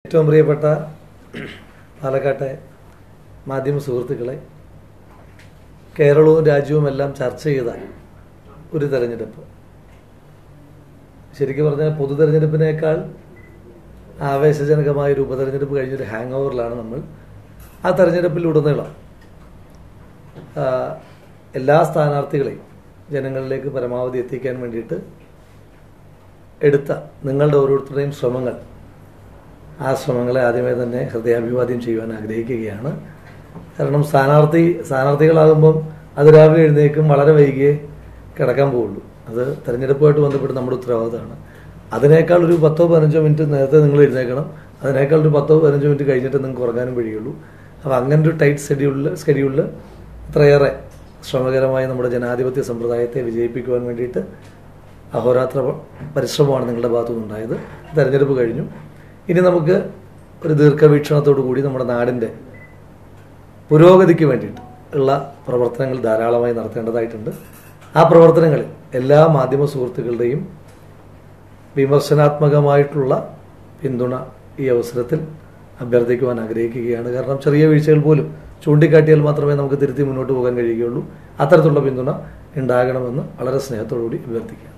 ഏറ്റവും പ്രിയപ്പെട്ട പാലക്കാട്ടെ മാധ്യമ സുഹൃത്തുക്കളെ കേരളവും രാജ്യവും എല്ലാം ചർച്ച ചെയ്ത ഒരു തെരഞ്ഞെടുപ്പ് ശരിക്കും പറഞ്ഞാൽ പൊതു തെരഞ്ഞെടുപ്പിനേക്കാൾ ആവേശജനകമായ ഒരു ഉപതെരഞ്ഞെടുപ്പ് കഴിഞ്ഞൊരു ഹാങ് ഓവറിലാണ് നമ്മൾ ആ തെരഞ്ഞെടുപ്പിലുടനീളം ആ, എല്ലാ സ്ഥാനാർത്ഥികളെയും ജനങ്ങളിലേക്ക് പരമാവധി എത്തിക്കാൻ വേണ്ടിയിട്ട് എടുത്ത നിങ്ങളുടെ ഓരോരുത്തരുടെയും ശ്രമങ്ങൾ ആ ശ്രമങ്ങളെ ആദ്യമേ തന്നെ ഹൃദയാഭിവാദ്യം ചെയ്യുവാൻ ആഗ്രഹിക്കുകയാണ് കാരണം സ്ഥാനാർത്ഥി സ്ഥാനാർത്ഥികളാകുമ്പം അത് രാവിലെ എഴുന്നേക്കും വളരെ വൈകിയേ കിടക്കാൻ പോവുള്ളൂ അത് തെരഞ്ഞെടുപ്പുമായിട്ട് ബന്ധപ്പെട്ട് നമ്മുടെ ഉത്തരവാദിത്തമാണ് അതിനേക്കാൾ ഒരു പത്തോ പതിനഞ്ചോ മിനിറ്റ് നേരത്തെ നിങ്ങൾ എഴുന്നേക്കണം അതിനേക്കാൾ ഒരു പത്തോ പതിനഞ്ചോ മിനിറ്റ് കഴിഞ്ഞിട്ട് നിങ്ങൾക്ക് ഉറങ്ങാനും കഴിയുള്ളൂ അപ്പോൾ അങ്ങനെ ഒരു ടൈറ്റ് ഷെഡ്യൂളിൽ സ്കെഡ്യൂളിൽ ഇത്രയേറെ ശ്രമകരമായ നമ്മുടെ ജനാധിപത്യ സമ്പ്രദായത്തെ വിജയിപ്പിക്കുവാൻ വേണ്ടിയിട്ട് അഹോരാത്ര പരിശ്രമമാണ് നിങ്ങളുടെ ഭാഗത്തു നിന്നുണ്ടായത് തെരഞ്ഞെടുപ്പ് കഴിഞ്ഞു ഇനി നമുക്ക് ഒരു ദീർഘവീക്ഷണത്തോടു കൂടി നമ്മുടെ നാടിൻ്റെ പുരോഗതിക്ക് വേണ്ടിയിട്ട് ഉള്ള പ്രവർത്തനങ്ങൾ ധാരാളമായി നടത്തേണ്ടതായിട്ടുണ്ട് ആ പ്രവർത്തനങ്ങളിൽ എല്ലാ മാധ്യമ സുഹൃത്തുക്കളുടെയും വിമർശനാത്മകമായിട്ടുള്ള പിന്തുണ ഈ അവസരത്തിൽ അഭ്യർത്ഥിക്കുവാൻ ആഗ്രഹിക്കുകയാണ് കാരണം ചെറിയ വീഴ്ചകൾ പോലും ചൂണ്ടിക്കാട്ടിയാൽ മാത്രമേ നമുക്ക് തിരുത്തി മുന്നോട്ട് പോകാൻ കഴിയുകയുള്ളൂ അത്തരത്തിലുള്ള പിന്തുണ ഉണ്ടാകണമെന്ന് വളരെ സ്നേഹത്തോടു കൂടി അഭ്യർത്ഥിക്കുകയാണ്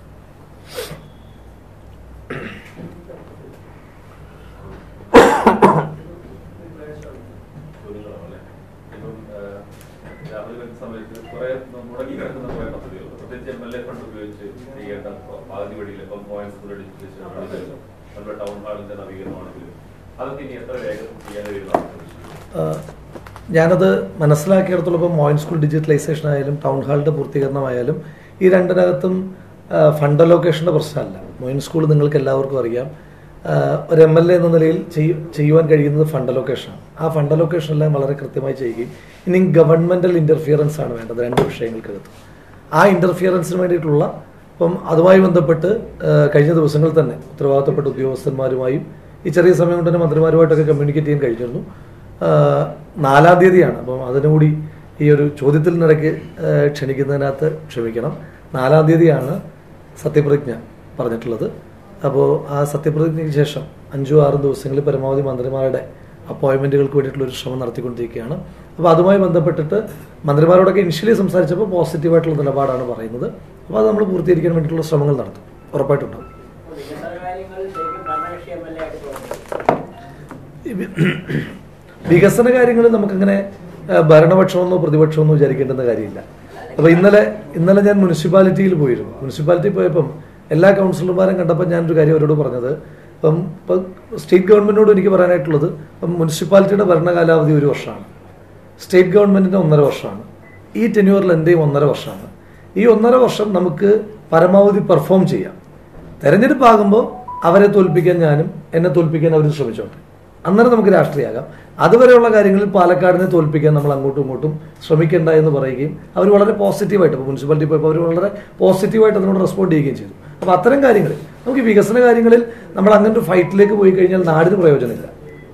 ചോദ്യങ്ങളാണല്ലേ ഇപ്പം ഏഹ്, രാഹുൽ വരുന്ന സമയത്ത് കുറെ മുടങ്ങി കിടക്കുന്ന കുറെ പദ്ധതികൾ പ്രത്യേകിച്ച് എം എൽ എ ഫണ്ട് ഉപയോഗിച്ച് ചെയ്യേണ്ട പാതി വഴിയിൽ ഇപ്പം പോയിന്റ് സ്കൂൾ ഡിജിറ്റലൈസേഷൻ നമ്മുടെ ടൗൺ ഹാളിന്റെ നവീകരണമാണെങ്കിലും അതൊക്കെ ഇനി എത്ര വേഗം ചെയ്യാൻ കഴിയുന്നതാണ് ആഹ് ഞാനത് മനസ്സിലാക്കിയിടത്തോളം ഇപ്പോൾ മോയിൻ സ്കൂൾ ഡിജിറ്റലൈസേഷൻ ആയാലും ടൗൺ ഹാളിൻ്റെ പൂർത്തീകരണമായാലും ഈ രണ്ടിനകത്തും ആഹ് ഫണ്ട് അലോക്കേഷൻ്റെ പ്രശ്നമല്ല മോയിൻ സ്കൂൾ നിങ്ങൾക്ക് എല്ലാവർക്കും അറിയാം ആഹ് ഒരു എം എൽ എ എന്ന നിലയിൽ ചെയ്യ- ചെയ്യുവാൻ കഴിയുന്നത് ഫണ്ട് അലോക്കേഷനാണ് ആ ഫണ്ട് അലോക്കേഷൻ എല്ലാം വളരെ കൃത്യമായി ചെയ്യുകയും ഇനി ഗവൺമെന്റൽ ഇന്റർഫിയറൻസ് ആണ് വേണ്ടത് രണ്ട് വിഷയങ്ങൾക്കകത്ത് ആ ഇന്റർഫിയറൻസിന് വേണ്ടിയിട്ടുള്ള ഇപ്പം അതുമായി ബന്ധപ്പെട്ട് ആഹ് കഴിഞ്ഞ ദിവസങ്ങളിൽ തന്നെ ഉത്തരവാദിത്തപ്പെട്ട ഉദ്യോഗസ്ഥന്മാരുമായും ഈ ചെറിയ സമയം കൊണ്ട് തന്നെ മന്ത്രിമാരുമായിട്ടൊക്കെ കമ്മ്യൂണിക്കേറ്റ് ചെയ്യാൻ കഴിഞ്ഞിരുന്നു ആഹ് നാലാം തീയതിയാണ് അപ്പം അതിനുകൂടി ഈ ഒരു ചോദ്യത്തിൽ നിന്നിടയ്ക്ക് ആഹ് ക്ഷണിക്കുന്നതിനകത്ത് ക്ഷമിക്കണം നാലാം തീയതിയാണ് സത്യപ്രതിജ്ഞ പറഞ്ഞിട്ടുള്ളത് അപ്പോൾ ആ സത്യപ്രതിജ്ഞയ്ക്ക് ശേഷം അഞ്ചോ ആറും ദിവസങ്ങളിൽ പരമാവധി മന്ത്രിമാരുടെ അപ്പോയിൻമെൻറ്റുകൾക്ക് വേണ്ടിയിട്ടുള്ള ഒരു ശ്രമം നടത്തിക്കൊണ്ടിരിക്കുകയാണ് അപ്പോൾ അതുമായി ബന്ധപ്പെട്ടിട്ട് മന്ത്രിമാരോടൊക്കെ ഇനിഷ്യലി സംസാരിച്ചപ്പോൾ പോസിറ്റീവായിട്ടുള്ള നിലപാടാണ് പറയുന്നത് അപ്പോൾ അത് നമ്മൾ പൂർത്തീകരിക്കാൻ വേണ്ടിയിട്ടുള്ള ശ്രമങ്ങൾ നടത്തും ഉറപ്പായിട്ടുണ്ടാവും വികസന കാര്യങ്ങളിൽ ശരിക്കും ഭരണകക്ഷി എം എൽ എ ആയിട്ട് പ്രവർത്തിക്കും ഈ വി- വികസന കാര്യങ്ങളിൽ നമുക്കങ്ങനെ ആ, ഭരണപക്ഷമെന്നോ പ്രതിപക്ഷമെന്നോ വിചാരിക്കേണ്ടുന്ന കാര്യമില്ല അപ്പൊ ഇന്നലെ ഇന്നലെ ഞാൻ മുനിസിപ്പാലിറ്റിയിൽ പോയിരുന്നു മുനിസിപ്പാലിറ്റി പോയപ്പം എല്ലാ കൗൺസിലർമാരും കണ്ടപ്പോൾ ഞാനൊരു കാര്യം അവരോട് പറഞ്ഞത് ഇപ്പം ഇപ്പം സ്റ്റേറ്റ് ഗവൺമെന്റിനോട് എനിക്ക് പറയാനായിട്ടുള്ളത് ഇപ്പം മുനിസിപ്പാലിറ്റിയുടെ ഭരണകാലാവധി ഒരു വർഷമാണ് സ്റ്റേറ്റ് ഗവൺമെന്റിന്റെ ഒന്നര വർഷമാണ് ഈ ടെന്യൂറിൽ എന്റെയും ഒന്നര വർഷമാണ് ഈ ഒന്നര വർഷം നമുക്ക് പരമാവധി പെർഫോം ചെയ്യാം തെരഞ്ഞെടുപ്പ് ആകുമ്പോൾ അവരെ തോൽപ്പിക്കാൻ ഞാനും എന്നെ തോൽപ്പിക്കാൻ അവർ ശ്രമിച്ചോട്ടെ അന്നേരം നമുക്ക് രാഷ്ട്രീയമാകാം അതുവരെയുള്ള കാര്യങ്ങളിൽ പാലക്കാടിനെ തോൽപ്പിക്കാൻ നമ്മൾ അങ്ങോട്ടും ഇങ്ങോട്ടും ശ്രമിക്കേണ്ട എന്ന് പറയുകയും അവർ വളരെ പോസിറ്റീവായിട്ട് ഇപ്പോൾ മുനിസിപ്പാലിറ്റി പോയപ്പോൾ അവർ വളരെ പോസിറ്റീവായിട്ട് അതിനോട് റെസ്പോണ്ട് ചെയ്യുകയും ചെയ്തു അപ്പോൾ അത്തരം കാര്യങ്ങളിൽ നമുക്ക് ഈ വികസന കാര്യങ്ങളിൽ നമ്മൾ അങ്ങനെ ഒരു ഫൈറ്റിലേക്ക് പോയി കഴിഞ്ഞാൽ നാടിന് പ്രയോജനമില്ല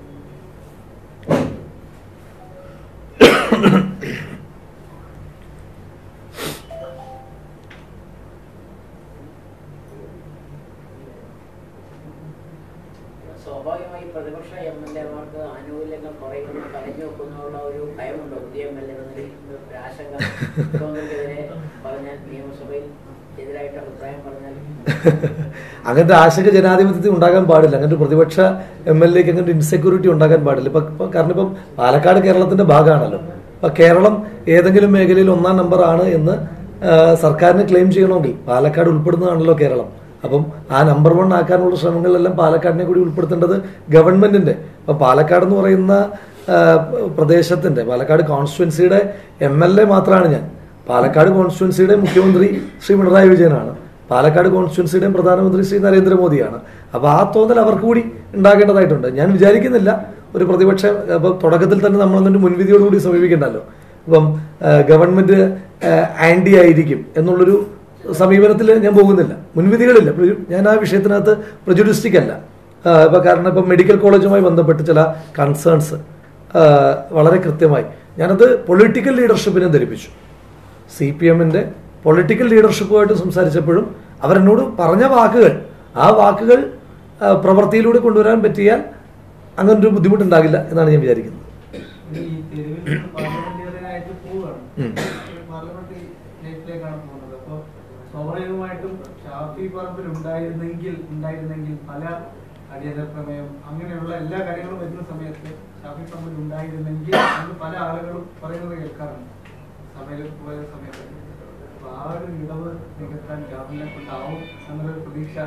സ്വാഭാവികമായി പ്രതിപക്ഷ എം എൽ എമാർക്ക് ആനുകൂല്യങ്ങൾ കുറയുമെന്ന് പറഞ്ഞു വെക്കുന്നുള്ള ഒരു ഭയമുണ്ടോ പുതിയ എം എൽ എ ഒരു ആശങ്ക മുഖ്യമന്ത്രിക്കെതിരെ പറഞ്ഞാൽ നിയമസഭയിൽ എതിരായിട്ട് അഭിപ്രായം പറഞ്ഞാൽ അങ്ങനത്തെ ആശങ്ക ജനാധിപത്യത്തിൽ ഉണ്ടാകാൻ പാടില്ല അങ്ങനത്തെ ഒരു പ്രതിപക്ഷ എം എൽ എക്ക് അങ്ങനത്തെ ഇൻസെക്യൂരിറ്റി ഉണ്ടാകാൻ പാടില്ല ഇപ്പൊ ഇപ്പൊ കാരണം ഇപ്പം പാലക്കാട് കേരളത്തിന്റെ ഭാഗമാണല്ലോ അപ്പൊ കേരളം ഏതെങ്കിലും മേഖലയിൽ ഒന്നാം നമ്പർ ആണ് എന്ന് ആ, സർക്കാരിന് ക്ലെയിം ചെയ്യണമെങ്കിൽ പാലക്കാട് ഉൾപ്പെടുന്നതാണല്ലോ കേരളം അപ്പം ആ നമ്പർ വൺ ആക്കാനുള്ള ശ്രമങ്ങളിലെല്ലാം പാലക്കാടിനെ കൂടി ഉൾപ്പെടുത്തേണ്ടത് ഗവൺമെന്റിന്റെ ഇപ്പൊ പാലക്കാട് എന്ന് പറയുന്ന ആ, പ്രദേശത്തിന്റെ പാലക്കാട് കോൺസ്റ്റിറ്റ്യുവൻസിയുടെ എം എൽ എ മാത്രമാണ് ഞാൻ പാലക്കാട് കോൺസ്റ്റിറ്റ്യുവൻസിയുടെ മുഖ്യമന്ത്രി ശ്രീ പിണറായി വിജയനാണ് പാലക്കാട് കോൺസ്റ്റിറ്റ്യുവൻസിയുടെയും പ്രധാനമന്ത്രി ശ്രീ നരേന്ദ്രമോദിയാണ് അപ്പോൾ ആ തോന്നൽ അവർക്ക് കൂടി ഉണ്ടാകേണ്ടതായിട്ടുണ്ട് ഞാൻ വിചാരിക്കുന്നില്ല ഒരു പ്രതിപക്ഷ ഇപ്പം തുടക്കത്തിൽ തന്നെ നമ്മൾ അങ്ങനെ ഒരു മുൻവിധിയോടുകൂടി സമീപിക്കണ്ടല്ലോ ഇപ്പം ആ, ഗവൺമെന്റ് ആ, ആന്റി ആയിരിക്കും എന്നുള്ളൊരു സമീപനത്തിൽ ഞാൻ പോകുന്നില്ല മുൻവിധികളില്ല പ്ര- ഞാൻ ആ വിഷയത്തിനകത്ത് പ്രജുഡിസ്റ്റിക് അല്ല ആ, ഇപ്പൊ കാരണം ഇപ്പം മെഡിക്കൽ കോളേജുമായി ബന്ധപ്പെട്ട് ചില കൺസേൺസ് വളരെ കൃത്യമായി ഞാനത് പൊളിറ്റിക്കൽ ലീഡർഷിപ്പിനെ ധരിപ്പിച്ചു സി പി എമ്മിന്റെ പൊളിറ്റിക്കൽ ലീഡർഷിപ്പുമായിട്ട് സംസാരിച്ചപ്പോഴും അവരെന്നോട് പറഞ്ഞ വാക്കുകൾ ആ വാക്കുകൾ ആ, പ്രവൃത്തിയിലൂടെ കൊണ്ടുവരാൻ പറ്റിയാൽ അങ്ങനെ ഒരു ബുദ്ധിമുട്ടുണ്ടാകില്ല എന്നാണ് ഞാൻ വിചാരിക്കുന്നത് ഈ തെരുവിൽ നിന്ന് പാർലമെന്റേറിയനായിട്ട് പോവുകയാണ് ഉം. പാർലമെന്ററി ലൈഫിലേക്കാണ് പോകുന്നത് അപ്പൊ സ്വാഭാവികമായിട്ടും ഷാഫി പറമ്പിൽ ഉണ്ടായിരുന്നെങ്കിൽ ഉണ്ടായിരുന്നെങ്കിൽ പല അടിയന്തര പ്രമേയം അങ്ങനെയുള്ള എല്ലാ കാര്യങ്ങളും വരുന്ന സമയത്ത് ഷാഫി പറമ്പിൽ ഉണ്ടായിരുന്നെങ്കിൽ എന്ന് പല ആളുകളും പറയുന്നത് കേൾക്കാറുണ്ട് സഭയിൽ പോയ സമയത്ത് അപ്പൊ ആ ഒരു ഇടവ് നികത്താൻ രാഹുലിനെ കൊണ്ടാവും എന്നൊരു പ്രതീക്ഷ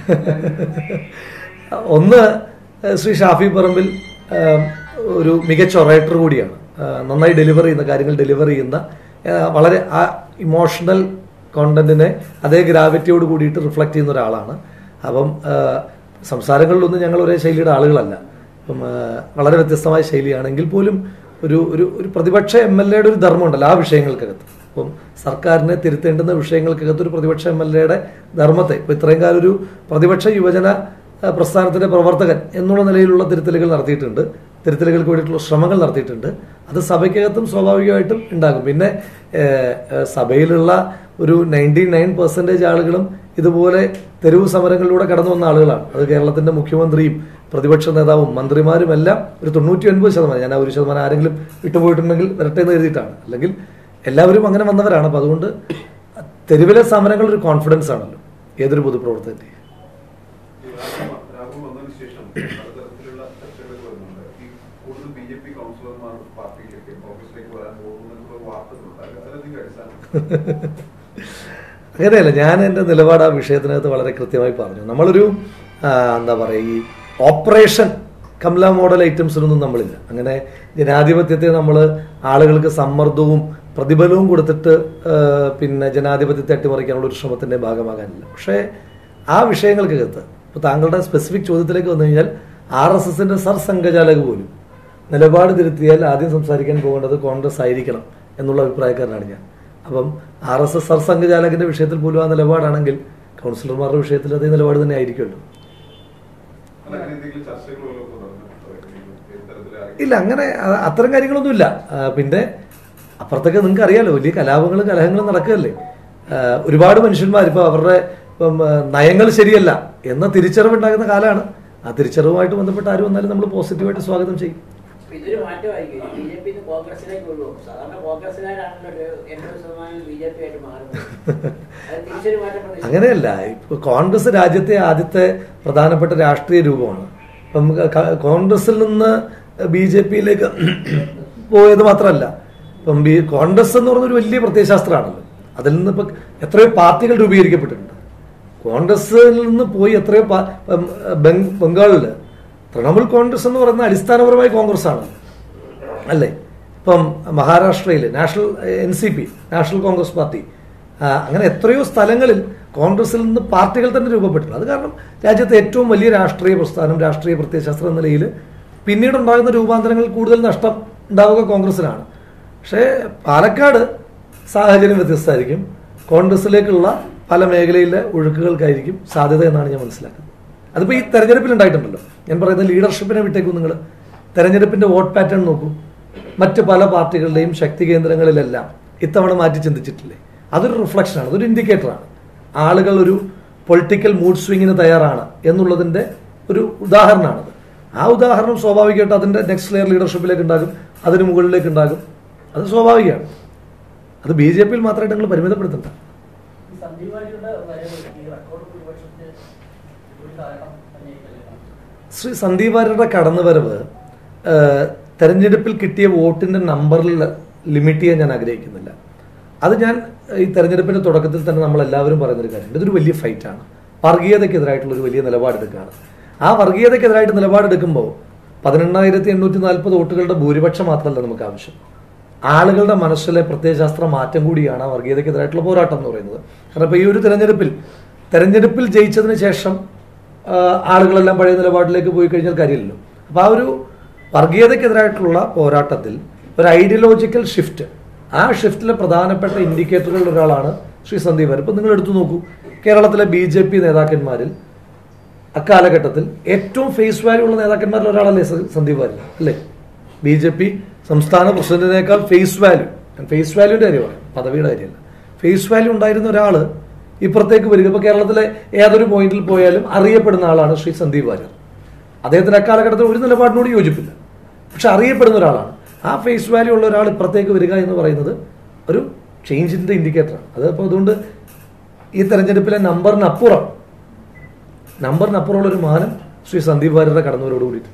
ഒന്ന് ഏഹ് ശ്രീ ഷാഫി പറമ്പിൽ ഏഹ് ഒരു മികച്ച ഒറേറ്റർ കൂടിയാണ് ഏഹ് നന്നായി ഡെലിവർ ചെയ്യുന്ന കാര്യങ്ങൾ ഡെലിവർ ചെയ്യുന്ന ഏഹ് വളരെ ആ ഇമോഷണൽ കോണ്ടന്റിനെ അതേ ഗ്രാവിറ്റിയോട് കൂടിയിട്ട് റിഫ്ലക്ട് ചെയ്യുന്ന ഒരാളാണ് അപ്പം ഏഹ് സംസാരങ്ങളിലൊന്നും ഞങ്ങൾ ഒരേ ശൈലിയുടെ ആളുകളല്ല അപ്പം ഏഹ് വളരെ വ്യത്യസ്തമായ ശൈലിയാണെങ്കിൽ പോലും ഒരു ഒരു ഒരു പ്രതിപക്ഷ എം എൽ എയുടെ ഒരു ധർമ്മമുണ്ടല്ലോ ആ വിഷയങ്ങൾക്കകത്ത് അപ്പം സർക്കാരിനെ തിരുത്തേണ്ടുന്ന വിഷയങ്ങൾക്കകത്ത് ഒരു പ്രതിപക്ഷ എം എൽ എയുടെ ധർമ്മത്തെ ഇപ്പൊ ഇത്രയും കാലം ഒരു പ്രതിപക്ഷ യുവജന ആ, പ്രസ്ഥാനത്തിന്റെ പ്രവർത്തകൻ എന്നുള്ള നിലയിലുള്ള തിരുത്തലുകൾ നടത്തിയിട്ടുണ്ട് തിരുത്തലുകൾക്ക് വേണ്ടിയിട്ടുള്ള ശ്രമങ്ങൾ നടത്തിയിട്ടുണ്ട് അത് സഭയ്ക്കകത്തും സ്വാഭാവികമായിട്ടും ഉണ്ടാകും പിന്നെ ഏഹ്, ഏഹ്, സഭയിലുള്ള ഒരു നയൻറ്റി നയൻ പെർസെൻറ്റേജ് ആളുകളും ഇതുപോലെ തെരുവ് സമരങ്ങളിലൂടെ കടന്നു വന്ന ആളുകളാണ് അത് കേരളത്തിന്റെ മുഖ്യമന്ത്രിയും പ്രതിപക്ഷ നേതാവും മന്ത്രിമാരും എല്ലാം ഒരു തൊണ്ണൂറ്റി ഒൻപത് ശതമാനം ഞാൻ ആ ഒരു ശതമാനം ആരെങ്കിലും വിട്ടുപോയിട്ടുണ്ടെങ്കിൽ വരട്ടെ എന്ന് കരുതിയിട്ടാണ് അല്ലെങ്കിൽ എല്ലാവരും അങ്ങനെ വന്നവരാണ് അപ്പൊ അതുകൊണ്ട് തെരുവിലെ സമരങ്ങൾ ഒരു കോൺഫിഡൻസ് ആണല്ലോ ഏതൊരു പൊതുപ്രവർത്തകന്റെ ഈ രാഹുൽ രാഹുൽ വന്നതിന് ശേഷം പലതരത്തിലുള്ള ചർച്ചകൾ വരുന്നുണ്ട് ഈ കൂടുതൽ ബി ജെ പി കൗൺസിലർമാർ പാർട്ടിയിലേക്ക് കോൺഗ്രസിലേക്ക് വരാൻ പോകുന്നു എന്നുള്ള വാർത്തകളുണ്ട് അതിന് ചിലധികം അടിസ്ഥാനം അങ്ങനെയല്ല ഞാൻ എൻ്റെ നിലപാട് ആ വിഷയത്തിനകത്ത് വളരെ കൃത്യമായി പറഞ്ഞു നമ്മളൊരു ആ, എന്താ പറയുക ഈ ഓപ്പറേഷൻ കമല മോഡൽ ഐറ്റംസിനൊന്നും നമ്മളില്ല അങ്ങനെ ജനാധിപത്യത്തെ നമ്മൾ ആളുകൾക്ക് സമ്മർദ്ദവും പ്രതിഫലവും കൊടുത്തിട്ട് ആ, പിന്നെ ജനാധിപത്യത്തെ അട്ടിമറിക്കാനുള്ള ഒരു ശ്രമത്തിന്റെ ഭാഗമാകാനില്ല പക്ഷേ ആ വിഷയങ്ങൾക്കകത്ത് ഇപ്പോൾ താങ്കളുടെ സ്പെസിഫിക് ചോദ്യത്തിലേക്ക് വന്നു കഴിഞ്ഞാൽ ആർ എസ് എസിന്റെ സർ സംഘചാലക് പോലും നിലപാട് തിരുത്തിയാൽ ആദ്യം സംസാരിക്കാൻ പോകേണ്ടത് കോൺഗ്രസ് ആയിരിക്കണം എന്നുള്ള അഭിപ്രായക്കാരനാണ് ഞാൻ അപ്പം ആർ എസ് എസ് സർ സംഘചാലകന്റെ വിഷയത്തിൽ പോലും ആ നിലപാടാണെങ്കിൽ കൗൺസിലർമാരുടെ വിഷയത്തിൽ അതേ നിലപാട് തന്നെ ആയിരിക്കുമല്ലോ അല്ല അങ്ങനെ എന്തെങ്കിലും ചർച്ചകൾ വല്ലതും നടന്നിട്ടുണ്ടോ ഇത്തരത്തിൽ ഇല്ല അങ്ങനെ അ- അത്തരം കാര്യങ്ങളൊന്നുമില്ല ആ, പിന്നെ അപ്പുറത്തൊക്കെ നിങ്ങൾക്ക് അറിയാലോ വലിയ കലാപങ്ങളും കലഹങ്ങളും നടക്കുകയല്ലേ ആ, ഒരുപാട് മനുഷ്യന്മാർ ഇപ്പൊ അവരുടെ ഇപ്പം ആ, നയങ്ങൾ ശരിയല്ല എന്ന തിരിച്ചറിവുണ്ടാകുന്ന കാലമാണ് ആ തിരിച്ചറിവുമായിട്ട് ബന്ധപ്പെട്ട് ആര് വന്നാലും നമ്മൾ പോസിറ്റീവായിട്ട് സ്വാഗതം ചെയ്യും അപ്പൊ ഇതൊരു മാറ്റമായിരിക്കും ബി ജെ പി കോൺഗ്രസിലേക്ക് ഒഴിവാക്കും സാധാരണ കോൺഗ്രസ്സുകാരാണല്ലോ ഒരു എൺപത് ശതമാനം ബി ജെ പി ആയിട്ട് മാറുന്നത് അത് തിരിച്ചൊരു മാറ്റം പ്രതീക്ഷിക്കുന്നു. അങ്ങനെയല്ല ഇപ്പൊ കോൺഗ്രസ് രാജ്യത്തെ ആദ്യത്തെ പ്രധാനപ്പെട്ട രാഷ്ട്രീയ രൂപമാണ് ഇപ്പം ക- കോൺഗ്രസിൽ നിന്ന് ബി ജെ പിയിലേക്ക് പോയത് മാത്രമല്ല ഇപ്പം ബി കോൺഗ്രസ് എന്ന് പറഞ്ഞൊരു വലിയ പ്രത്യയശാസ്ത്രമാണല്ലോ അതിൽ നിന്ന് ഇപ്പൊ എത്രയോ പാർട്ടികൾ രൂപീകരിക്കപ്പെട്ടിട്ടുണ്ട് കോൺഗ്രസിൽ നിന്ന് പോയി എത്രയോ പാ- ഇപ്പം ബംഗ്- ബംഗാളില് തൃണമൂൽ കോൺഗ്രസ് എന്ന് പറയുന്ന അടിസ്ഥാനപരമായി കോൺഗ്രസ് ആണ് അല്ലേ ഇപ്പം മഹാരാഷ്ട്രയിൽ national N C P national congress party ആ, അങ്ങനെ എത്രയോ സ്ഥലങ്ങളിൽ കോൺഗ്രസിൽ നിന്ന് പാർട്ടികൾ തന്നെ രൂപപ്പെട്ടിട്ടുണ്ട് അത് കാരണം രാജ്യത്തെ ഏറ്റവും വലിയ രാഷ്ട്രീയ പ്രസ്ഥാനം രാഷ്ട്രീയ പ്രത്യയശാസ്ത്ര എന്ന നിലയിൽ പിന്നീട് ഉണ്ടാകുന്ന രൂപാന്തരങ്ങൾ കൂടുതൽ നഷ്ടം ഉണ്ടാവുക കോൺഗ്രസിനാണ് പക്ഷേ പാലക്കാട് സാഹചര്യം വ്യത്യസ്തമായിരിക്കും കോൺഗ്രസിലേക്കുള്ള പല മേഖലയിലെ ഒഴുക്കുകൾക്കായിരിക്കും സാധ്യത എന്നാണ് ഞാൻ മനസ്സിലാക്കുന്നത് അതിപ്പോ ഈ തെരഞ്ഞെടുപ്പിൽ ഉണ്ടായിട്ടുണ്ടല്ലോ ഞാൻ പറയുന്ന ലീഡർഷിപ്പിനെ വിട്ടേക്കും നിങ്ങൾ തെരഞ്ഞെടുപ്പിന്റെ വോട്ട് പാറ്റേൺ നോക്കൂ മറ്റ് പല പാർട്ടികളുടെയും ശക്തി കേന്ദ്രങ്ങളിലെല്ലാം ഇത്തവണ മാറ്റി ചിന്തിച്ചിട്ടില്ലേ അതൊരു റിഫ്ലക്ഷനാണ് അതൊരു ഇൻഡിക്കേറ്ററാണ് ആളുകൾ ഒരു പൊളിറ്റിക്കൽ മൂഡ് സ്വിങ്ങിന് തയ്യാറാണ് എന്നുള്ളതിന്റെ ഒരു ഉദാഹരണമാണത് ആ ഉദാഹരണം സ്വാഭാവികമായിട്ട് അതിന്റെ നെക്സ്റ്റ് ലെയർ ലീഡർഷിപ്പിലേക്ക് ഉണ്ടാകും അതിന് മുകളിലേക്ക് ഉണ്ടാകും അത് സ്വാഭാവികമാണ് അത് ബി ജെ പിയിൽ മാത്രമായിട്ട് നിങ്ങൾ പരിമിതപ്പെടുത്തണ്ട ഈ സന്ദീപ് വാര്യരുടെ വരവ് ഈ റെക്കോർഡ് ഭൂരിപക്ഷത്തിന് ഒരു കാരണം തന്നെയായിരിക്കല്ലേ ശ്രീ സന്ദീപ് വാര്യരുടെ കടന്നുവരവ് ഏഹ്, തെരഞ്ഞെടുപ്പിൽ കിട്ടിയ വോട്ടിന്റെ നമ്പറിൽ ലിമിറ്റ് ചെയ്യാൻ ഞാൻ ആഗ്രഹിക്കുന്നില്ല അത് ഞാൻ ഈ തെരഞ്ഞെടുപ്പിന്റെ തുടക്കത്തിൽ തന്നെ നമ്മൾ എല്ലാവരും പറയുന്നൊരു കാര്യമുണ്ട് ഇതൊരു വലിയ ഫൈറ്റാണ് വർഗീയതയ്ക്കെതിരായിട്ടുള്ള ഒരു വലിയ നിലപാടെടുക്കുകയാണ് ആ വർഗീയതയ്ക്കെതിരായിട്ട് നിലപാടെടുക്കുമ്പോൾ പതിനെണ്ണായിരത്തി എണ്ണൂറ്റി നാൽപ്പത് വോട്ടുകളുടെ ഭൂരിപക്ഷം മാത്രമല്ല നമുക്ക് ആവശ്യം ആളുകളുടെ മനസ്സിലെ പ്രത്യയശാസ്ത്ര മാറ്റം കൂടിയാണ് ആ വർഗീയതയ്ക്കെതിരായിട്ടുള്ള പോരാട്ടം എന്ന് പറയുന്നത് കാരണം ഇപ്പൊ ഈ ഒരു തെരഞ്ഞെടുപ്പിൽ തെരഞ്ഞെടുപ്പിൽ ജയിച്ചതിന് ശേഷം ആ, ആളുകളെല്ലാം പഴയ നിലപാടിലേക്ക് പോയി കഴിഞ്ഞാൽ കാര്യമില്ലല്ലോ അപ്പൊ ആ ഒരു വർഗീയതയ്ക്കെതിരായിട്ടുള്ള പോരാട്ടത്തിൽ ഒരു ഐഡിയോളജിക്കൽ ഷിഫ്റ്റ് ആ ഷിഫ്റ്റിലെ പ്രധാനപ്പെട്ട ഇൻഡിക്കേറ്ററുകളിൽ ഒരാളാണ് ശ്രീ സന്ദീപ് വാര്യർ ഇപ്പൊ നിങ്ങൾ എടുത്തു നോക്കൂ കേരളത്തിലെ ബി ജെ പി നേതാക്കന്മാരിൽ അക്കാലഘട്ടത്തിൽ ഏറ്റവും ഫേസ് വാല്യൂ ഉള്ള നേതാക്കന്മാരിൽ ഒരാളല്ലേ സ- സന്ദീപ് വാര്യർ അല്ലേ ബി ജെ പി സംസ്ഥാന പ്രസിഡന്റിനേക്കാൾ ഫേസ് വാല്യൂ ഫേസ് വാല്യൂന്റെ കാര്യം പറയാം പദവിയുടെ കാര്യമല്ല ഫേസ് വാല്യൂ ഉണ്ടായിരുന്ന ഒരാള് ഇപ്പുറത്തേക്ക് വരിക ഇപ്പൊ കേരളത്തിലെ ഏതൊരു പോയിന്റിൽ പോയാലും അറിയപ്പെടുന്ന ആളാണ് ശ്രീ സന്ദീപ് വാര്യർ അദ്ദേഹത്തിന് അക്കാലഘട്ടത്തിൽ ഒരു നിലപാടിനോട് യോജിപ്പില്ല പക്ഷെ അറിയപ്പെടുന്ന ഒരാളാണ് ആ ഫേസ് വാല്യൂ ഉള്ള ഒരാൾ ഇപ്പുറത്തേക്ക് വരിക എന്ന് പറയുന്നത് ഒരു ചേഞ്ചിന്റെ ഇൻഡിക്കേറ്ററാണ് അത് അപ്പോൾ അതുകൊണ്ട് ഈ തെരഞ്ഞെടുപ്പിലെ നമ്പറിനപ്പുറം നമ്പറിനപ്പുറമുള്ള ഒരു മാനം ശ്രീ സന്ദീപ് വാര്യരുടെ കടന്നവരോട് കൂടിയിട്ട്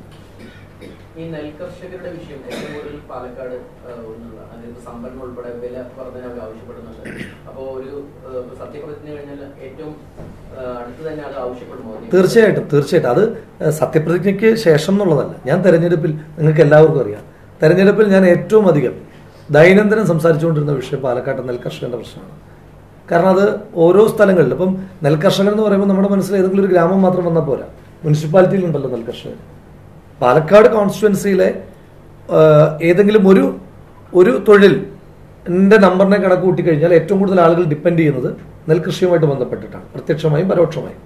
ഈ നെൽകർഷകരുടെ വിഷയം ഏറ്റവും കൂടുതൽ പാലക്കാട് ആ, ഒന്നുള്ള അതിന് സംഭരണം ഉൾപ്പെടെ വില വർധന അവർ ആവശ്യപ്പെടുന്നുണ്ട് അപ്പോൾ ഒരു ആ, സത്യപ്രതിജ്ഞ കഴിഞ്ഞാൽ ഏറ്റവും ആ, അടുത്ത് തന്നെ അത് ആവശ്യപ്പെടുമോ തീർച്ചയായിട്ടും തീർച്ചയായിട്ടും അത് ഏഹ്, സത്യപ്രതിജ്ഞയ്ക്ക് ശേഷം എന്നുള്ളതല്ല ഞാൻ തെരഞ്ഞെടുപ്പിൽ നിങ്ങൾക്ക് എല്ലാവർക്കും അറിയാം തെരഞ്ഞെടുപ്പിൽ ഞാൻ ഏറ്റവും അധികം ദൈനംദിനം സംസാരിച്ചുകൊണ്ടിരുന്ന വിഷയം പാലക്കാട്ടെ നെൽകർഷകന്റെ പ്രശ്നമാണ് കാരണം അത് ഓരോ സ്ഥലങ്ങളിലും ഇപ്പം നെൽകർഷകൻ എന്ന് പറയുമ്പോൾ നമ്മുടെ മനസ്സിൽ ഏതെങ്കിലും ഒരു ഗ്രാമം മാത്രം വന്നാൽ പോരാ മുനിസിപ്പാലിറ്റിയിലുണ്ടല്ലോ നെൽകർഷകർ പാലക്കാട് കോൺസ്റ്റിറ്റ്യുവൻസിയിലെ ഏതെങ്കിലും ഒരു ഒരു തൊഴിൽ എൻ്റെ നമ്പറിനെ കണക്ക് കൂട്ടി കഴിഞ്ഞാൽ ഏറ്റവും കൂടുതൽ ആളുകൾ ഡിപ്പെൻഡ് ചെയ്യുന്നത് നെൽകൃഷിയുമായിട്ട് ബന്ധപ്പെട്ടിട്ടാണ് പ്രത്യക്ഷമായും പരോക്ഷമായും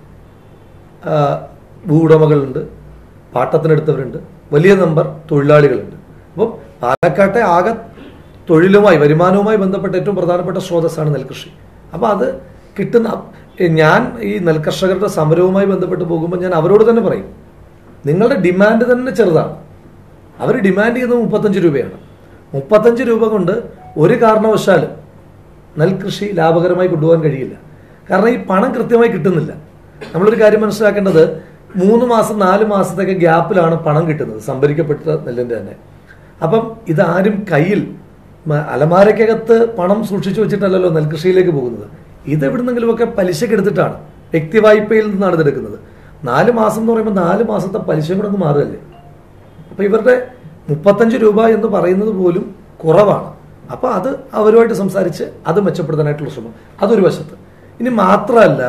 ആ, ഭൂവുടമകളുണ്ട് പാട്ടത്തിനെടുത്തവരുണ്ട് വലിയ നമ്പർ തൊഴിലാളികളുണ്ട് അപ്പം പാലക്കാട്ടെ ആകെ തൊഴിലുമായി വരുമാനവുമായി ബന്ധപ്പെട്ട ഏറ്റവും പ്രധാനപ്പെട്ട സ്രോതസ്സാണ് നെൽകൃഷി അപ്പോൾ അത് കിട്ടുന്ന ഏ, ഞാൻ ഈ നെൽകർഷകരുടെ സമരവുമായി ബന്ധപ്പെട്ട് പോകുമ്പോൾ ഞാൻ അവരോട് തന്നെ പറയും നിങ്ങളുടെ ഡിമാൻഡ് തന്നെ ചെറുതാണ് അവർ ഡിമാൻഡ് ചെയ്യുന്നത് മുപ്പത്തഞ്ച് രൂപയാണ് മുപ്പത്തഞ്ച് രൂപ കൊണ്ട് ഒരു കാരണവശാലും നെൽകൃഷി ലാഭകരമായി കൊണ്ടുപോകാൻ കഴിയില്ല കാരണം ഈ പണം കൃത്യമായി കിട്ടുന്നില്ല നമ്മളൊരു കാര്യം മനസ്സിലാക്കേണ്ടത് മൂന്ന് മാസം നാല് മാസത്തേക്ക് ഗ്യാപ്പിലാണ് പണം കിട്ടുന്നത് സംഭരിക്കപ്പെട്ട നെല്ലിന്റെ തന്നെ അപ്പം ഇതാരും കയ്യിൽ മ- അലമാരക്കകത്ത് പണം സൂക്ഷിച്ചു വെച്ചിട്ടല്ലല്ലോ നെൽകൃഷിയിലേക്ക് പോകുന്നത് ഇത് എവിടുന്നെങ്കിലുമൊക്കെ പലിശക്ക് എടുത്തിട്ടാണ് വ്യക്തി വായ്പയിൽ നിന്നാണ് ഇതെടുക്കുന്നത് നാല് മാസം എന്ന് പറയുമ്പോൾ നാല് മാസത്തെ പലിശ കൂടെ അങ്ങ് മാറുകയല്ലേ അപ്പൊ ഇവരുടെ മുപ്പത്തഞ്ച് രൂപ എന്ന് പറയുന്നത് പോലും കുറവാണ് അപ്പൊ അത് അവരുമായിട്ട് സംസാരിച്ച് അത് മെച്ചപ്പെടുത്താനായിട്ടുള്ള ശ്രമം അതൊരു വശത്ത് ഇനി മാത്രമല്ല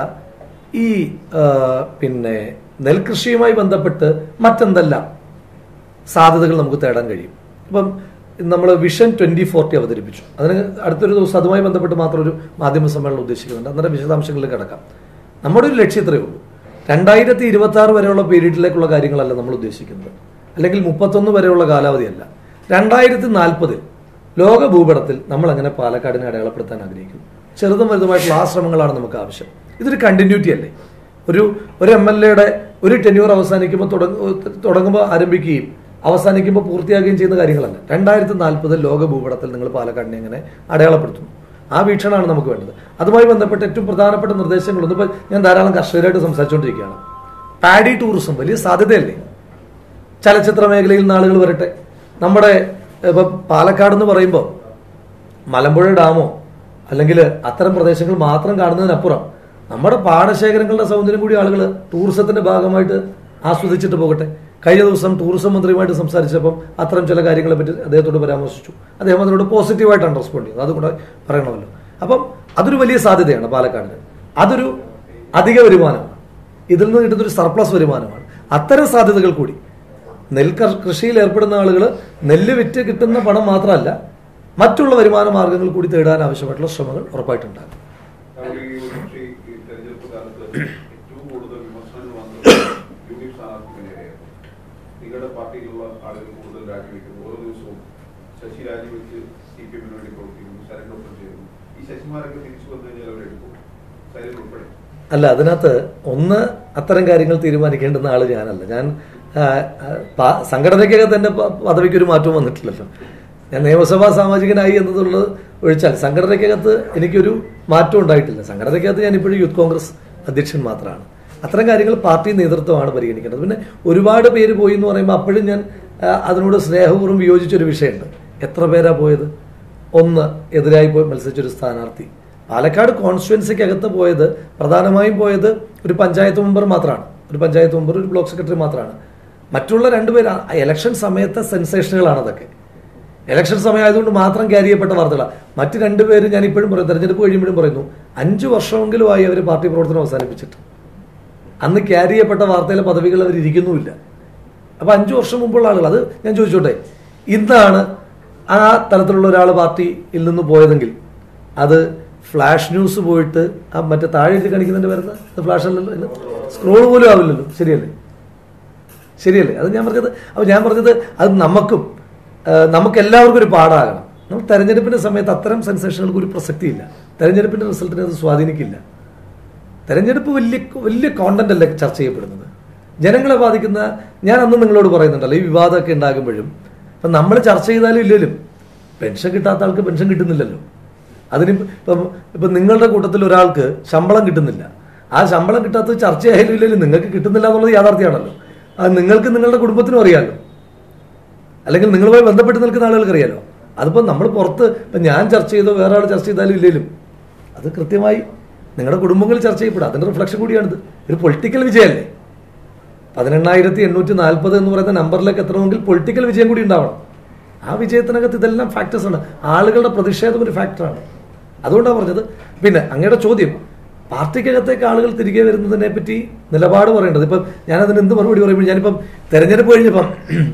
ഈ ആ, പിന്നെ നെൽകൃഷിയുമായി ബന്ധപ്പെട്ട് മറ്റെന്തെല്ലാം സാധ്യതകൾ നമുക്ക് തേടാൻ കഴിയും ഇപ്പം നമ്മൾ വിഷൻ ട്വന്റി ഫോർട്ടി അവതരിപ്പിച്ചു അതിന് അടുത്തൊരു ദിവസം അതുമായി ബന്ധപ്പെട്ട് മാത്രം ഒരു മാധ്യമ സമ്മേളനം ഉദ്ദേശിക്കുന്നുണ്ട് അന്നേരം വിശദാംശങ്ങളിലേക്ക് കിടക്കാം നമ്മുടെ ഒരു ലക്ഷ്യം ഇത്രയേ ഉള്ളൂ രണ്ടായിരത്തി ഇരുപത്തി ആറ് വരെയുള്ള പീരീഡിലേക്കുള്ള കാര്യങ്ങളല്ല നമ്മൾ ഉദ്ദേശിക്കുന്നത് അല്ലെങ്കിൽ മുപ്പത്തൊന്ന് വരെയുള്ള കാലാവധിയല്ല രണ്ടായിരത്തി നാൽപ്പതിൽ ലോക ഭൂപടത്തിൽ നമ്മൾ അങ്ങനെ പാലക്കാടിനെ അടയാളപ്പെടുത്താൻ ആഗ്രഹിക്കുന്നു ചെറുതും വലുതുമായിട്ടുള്ള ആ ശ്രമങ്ങളാണ് നമുക്ക് ആവശ്യം ഇതൊരു കണ്ടിന്യൂറ്റി അല്ലേ ഒരു ഒരു എം എൽ എയുടെ ഒരു ടെന്യൂർ അവസാനിക്കുമ്പോൾ തുടങ്ങുമ്പോൾ ആരംഭിക്കുകയും അവസാനിക്കുമ്പോൾ പൂർത്തിയാക്കുകയും ചെയ്യുന്ന കാര്യങ്ങളല്ല രണ്ടായിരത്തി നാൽപ്പതിൽ ലോക ഭൂപടത്തിൽ നിങ്ങൾ പാലക്കാടിനെ എങ്ങനെ അടയാളപ്പെടുത്തുന്നു ആ വീക്ഷണമാണ് നമുക്ക് വേണ്ടത് അതുമായി ബന്ധപ്പെട്ട ഏറ്റവും പ്രധാനപ്പെട്ട നിർദ്ദേശങ്ങളൊന്നും ഇപ്പം ഞാൻ ധാരാളം കർഷകരായിട്ട് സംസാരിച്ചുകൊണ്ടിരിക്കുകയാണ് പാഡി ടൂറിസം വലിയ സാധ്യതയല്ലേ ചലച്ചിത്ര മേഖലയിൽ നിന്ന് ആളുകൾ വരട്ടെ നമ്മുടെ ഇപ്പം പാലക്കാട് എന്ന് പറയുമ്പോൾ മലമ്പുഴ ഡാമോ അല്ലെങ്കിൽ അത്തരം പ്രദേശങ്ങൾ മാത്രം കാണുന്നതിനപ്പുറം നമ്മുടെ പാടശേഖരങ്ങളുടെ സൗന്ദര്യം കൂടി ആളുകൾ ടൂറിസത്തിന്റെ ഭാഗമായിട്ട് ആസ്വദിച്ചിട്ട് പോകട്ടെ കഴിഞ്ഞ ദിവസം ടൂറിസം മന്ത്രിയുമായിട്ട് സംസാരിച്ചപ്പം അത്തരം ചില കാര്യങ്ങളെ പറ്റി അദ്ദേഹത്തോട് പരാമർശിച്ചു അദ്ദേഹം അതിനോട് പോസിറ്റീവായിട്ടാണ് റെസ്പോണ്ട് ചെയ്യുന്നത് അതുകൂടെ പറയണമല്ലോ അപ്പം അതൊരു വലിയ സാധ്യതയാണ് പാലക്കാടിന് അതൊരു അധിക വരുമാനമാണ് ഇതിൽ നിന്ന് കിട്ടുന്ന ഒരു സർപ്ലസ് വരുമാനമാണ് അത്തരം സാധ്യതകൾ കൂടി നെൽ കർ- കൃഷിയിൽ ഏർപ്പെടുന്ന ആളുകൾ നെല്ല് വിറ്റ് കിട്ടുന്ന പണം മാത്രമല്ല മറ്റുള്ള വരുമാന മാർഗങ്ങൾ കൂടി തേടാൻ ആവശ്യമായിട്ടുള്ള ശ്രമങ്ങൾ ഉറപ്പായിട്ടുണ്ടാകും കാരണം ഈ ഒരു പക്ഷേ ഈ തെരഞ്ഞെടുപ്പ് കാലത്ത് ഏറ്റവും കൂടുതൽ വിമർശനങ്ങൾ വന്നത് യു ഡി എഫ് സ്ഥാനാർത്ഥിക്കെതിരെയായിരുന്നു നിങ്ങളുടെ പാർട്ടിയിലുള്ള ആളുകൾ കൂടുതൽ രാജിവെക്കുന്നു ഓരോ ദിവസവും ശശി രാജിവെച്ച് സി പി എമ്മിന് വേണ്ടി പ്രവർത്തിക്കുന്നു സരണ്ടൊപ്പം ചെയ്യുന്നു ഈ ശശിമാരൊക്കെ തിരിച്ചു വന്നു കഴിഞ്ഞാൽ അവരെടുക്കും സൈലന്റ് ഉൾപ്പെടെ അല്ല അതിനകത്ത് ഒന്ന് അത്തരം കാര്യങ്ങൾ തീരുമാനിക്കേണ്ടുന്ന ആള് ഞാനല്ല ഞാൻ ആ, ആ, പ- സംഘടനയ്ക്കകത്ത് എന്റെ പ- പദവിക്ക് ഒരു മാറ്റവും വന്നിട്ടില്ലല്ലോ ഞാൻ നിയമസഭാ സാമാജികനായി എന്നതുള്ളത് ഒഴിച്ചാൽ സംഘടനയ്ക്കകത്ത് എനിക്കൊരു മാറ്റം ഉണ്ടായിട്ടില്ല സംഘടനയ്ക്കകത്ത് ഞാൻ ഇപ്പോഴും യൂത്ത് കോൺഗ്രസ് അധ്യക്ഷൻ മാത്രമാണ് അത്തരം കാര്യങ്ങൾ പാർട്ടി നേതൃത്വമാണ് പരിഗണിക്കേണ്ടത് പിന്നെ ഒരുപാട് പേര് പോയി എന്ന് പറയുമ്പോൾ അപ്പോഴും ഞാൻ ആ, അതിനോട് സ്നേഹപൂർവ്വം വിയോജിച്ചൊരു വിഷയമുണ്ട് എത്ര പേരാ പോയത് ഒന്ന് എതിരായി പോയി മത്സരിച്ചൊരു സ്ഥാനാർത്ഥി പാലക്കാട് കോൺസ്റ്റിറ്റ്യുവൻസിക്കകത്ത് പോയത് പ്രധാനമായും പോയത് ഒരു പഞ്ചായത്ത് മെമ്പർ മാത്രമാണ് ഒരു പഞ്ചായത്ത് മെമ്പർ ഒരു ബ്ലോക്ക് സെക്രട്ടറി മാത്രമാണ് മറ്റുള്ള രണ്ടുപേർ ഇലക്ഷൻ സമയത്തെ സെൻസേഷനുകളാണ് അതൊക്കെ ഇലക്ഷൻ സമയമായതുകൊണ്ട് മാത്രം ക്യാരി ചെയ്യപ്പെട്ട വാർത്തകളാണ് മറ്റ് രണ്ടുപേരും ഞാൻ ഇപ്പോഴും പറയും തെരഞ്ഞെടുപ്പ് കഴിയുമ്പോഴും പറയുന്നു അഞ്ചു വർഷമെങ്കിലുമായി അവർ പാർട്ടി പ്രവർത്തനം അവസാനിപ്പിച്ചിട്ട് അന്ന് ക്യാരി ചെയ്യപ്പെട്ട വാർത്തയിലെ പദവികൾ അവർ ഇരിക്കുന്നുമില്ല അപ്പൊ അഞ്ചു വർഷം മുമ്പുള്ള ആളുകൾ അത് ഞാൻ ചോദിച്ചോട്ടെ ഇന്നാണ് ആ തലത്തിലുള്ള ഒരാൾ പാർട്ടിയിൽ നിന്ന് പോയതെങ്കിൽ അത് ഫ്ലാഷ് ന്യൂസ് പോയിട്ട് ആ മറ്റേ താഴെ എഴുതി കാണിക്കുന്നതിന്റെ വരുന്നത് ഫ്ലാഷ് അല്ലല്ലോ സ്ക്രോൾ പോലും ആവില്ലല്ലോ ശരിയല്ലേ ശരിയല്ലേ അത് ഞാൻ പറഞ്ഞത് അപ്പൊ ഞാൻ പറഞ്ഞത് അത് നമുക്കും ആ, നമുക്ക് എല്ലാവർക്കും ഒരു പാഠമാകണം നമ്മൾ തെരഞ്ഞെടുപ്പിന്റെ സമയത്ത് അത്തരം സെൻസേഷനുകൾക്ക് ഒരു പ്രസക്തിയില്ല തെരഞ്ഞെടുപ്പിന്റെ റിസൾട്ടിനെ അത് സ്വാധീനിക്കില്ല തെരഞ്ഞെടുപ്പ് വലിയ വലിയ കോണ്ടന്റ് അല്ലേ ചർച്ച ചെയ്യപ്പെടുന്നത് ജനങ്ങളെ ബാധിക്കുന്ന ഞാൻ അന്ന് നിങ്ങളോട് പറയുന്നുണ്ടല്ലോ ഈ വിവാദമൊക്കെ ഉണ്ടാകുമ്പോഴും ഇപ്പം നമ്മൾ ചർച്ച ചെയ്താലും ഇല്ലെങ്കിലും പെൻഷൻ കിട്ടാത്ത ആൾക്ക് പെൻഷൻ കിട്ടുന്നില്ലല്ലോ അതിന് ഇപ്പം ഇപ്പം നിങ്ങളുടെ കൂട്ടത്തിൽ ഒരാൾക്ക് ശമ്പളം കിട്ടുന്നില്ല ആ ശമ്പളം കിട്ടാത്തത് ചർച്ചയായാലും ഇല്ലെങ്കിലും നിങ്ങൾക്ക് കിട്ടുന്നില്ല എന്നുള്ളത് യാഥാർത്ഥ്യമാണല്ലോ അത് നിങ്ങൾക്ക് നിങ്ങളുടെ കുടുംബത്തിനും അറിയാമല്ലോ അല്ലെങ്കിൽ നിങ്ങളുമായി ബന്ധപ്പെട്ട് നിൽക്കുന്ന ആളുകൾക്ക് അറിയാലോ അതിപ്പോൾ നമ്മൾ പുറത്ത് ഇപ്പം ഞാൻ ചർച്ച ചെയ്തോ വേറെ ആൾ ചർച്ച ചെയ്താലും ഇല്ലെങ്കിലും അത് കൃത്യമായി നിങ്ങളുടെ കുടുംബങ്ങളിൽ ചർച്ച ചെയ്യപ്പെടും അതിന്റെ റിഫ്ലക്ഷൻ കൂടിയാണിത് ഒരു പൊളിറ്റിക്കൽ വിജയമല്ലേ പതിനെണ്ണായിരത്തി എണ്ണൂറ്റി നാൽപ്പത് എന്ന് പറയുന്ന നമ്പറിലേക്ക് എത്തണമെങ്കിൽ പൊളിറ്റിക്കൽ വിജയം കൂടി ഉണ്ടാവണം ആ വിജയത്തിനകത്ത് ഇതെല്ലാം ഫാക്ടേഴ്സ് ആണ് ആളുകളുടെ പ്രതിഷേധം ഒരു ഫാക്ടറാണ് അതുകൊണ്ടാണ് പറഞ്ഞത് പിന്നെ അങ്ങയുടെ ചോദ്യം പാർട്ടിക്കകത്തേക്ക് ആളുകൾ തിരികെ വരുന്നതിനെ പറ്റി നിലപാട് പറയേണ്ടത് ഇപ്പം ഞാനതിന് എന്ത് മറുപടി പറയുമ്പോൾ ഞാനിപ്പം തെരഞ്ഞെടുപ്പ് കഴിഞ്ഞപ്പം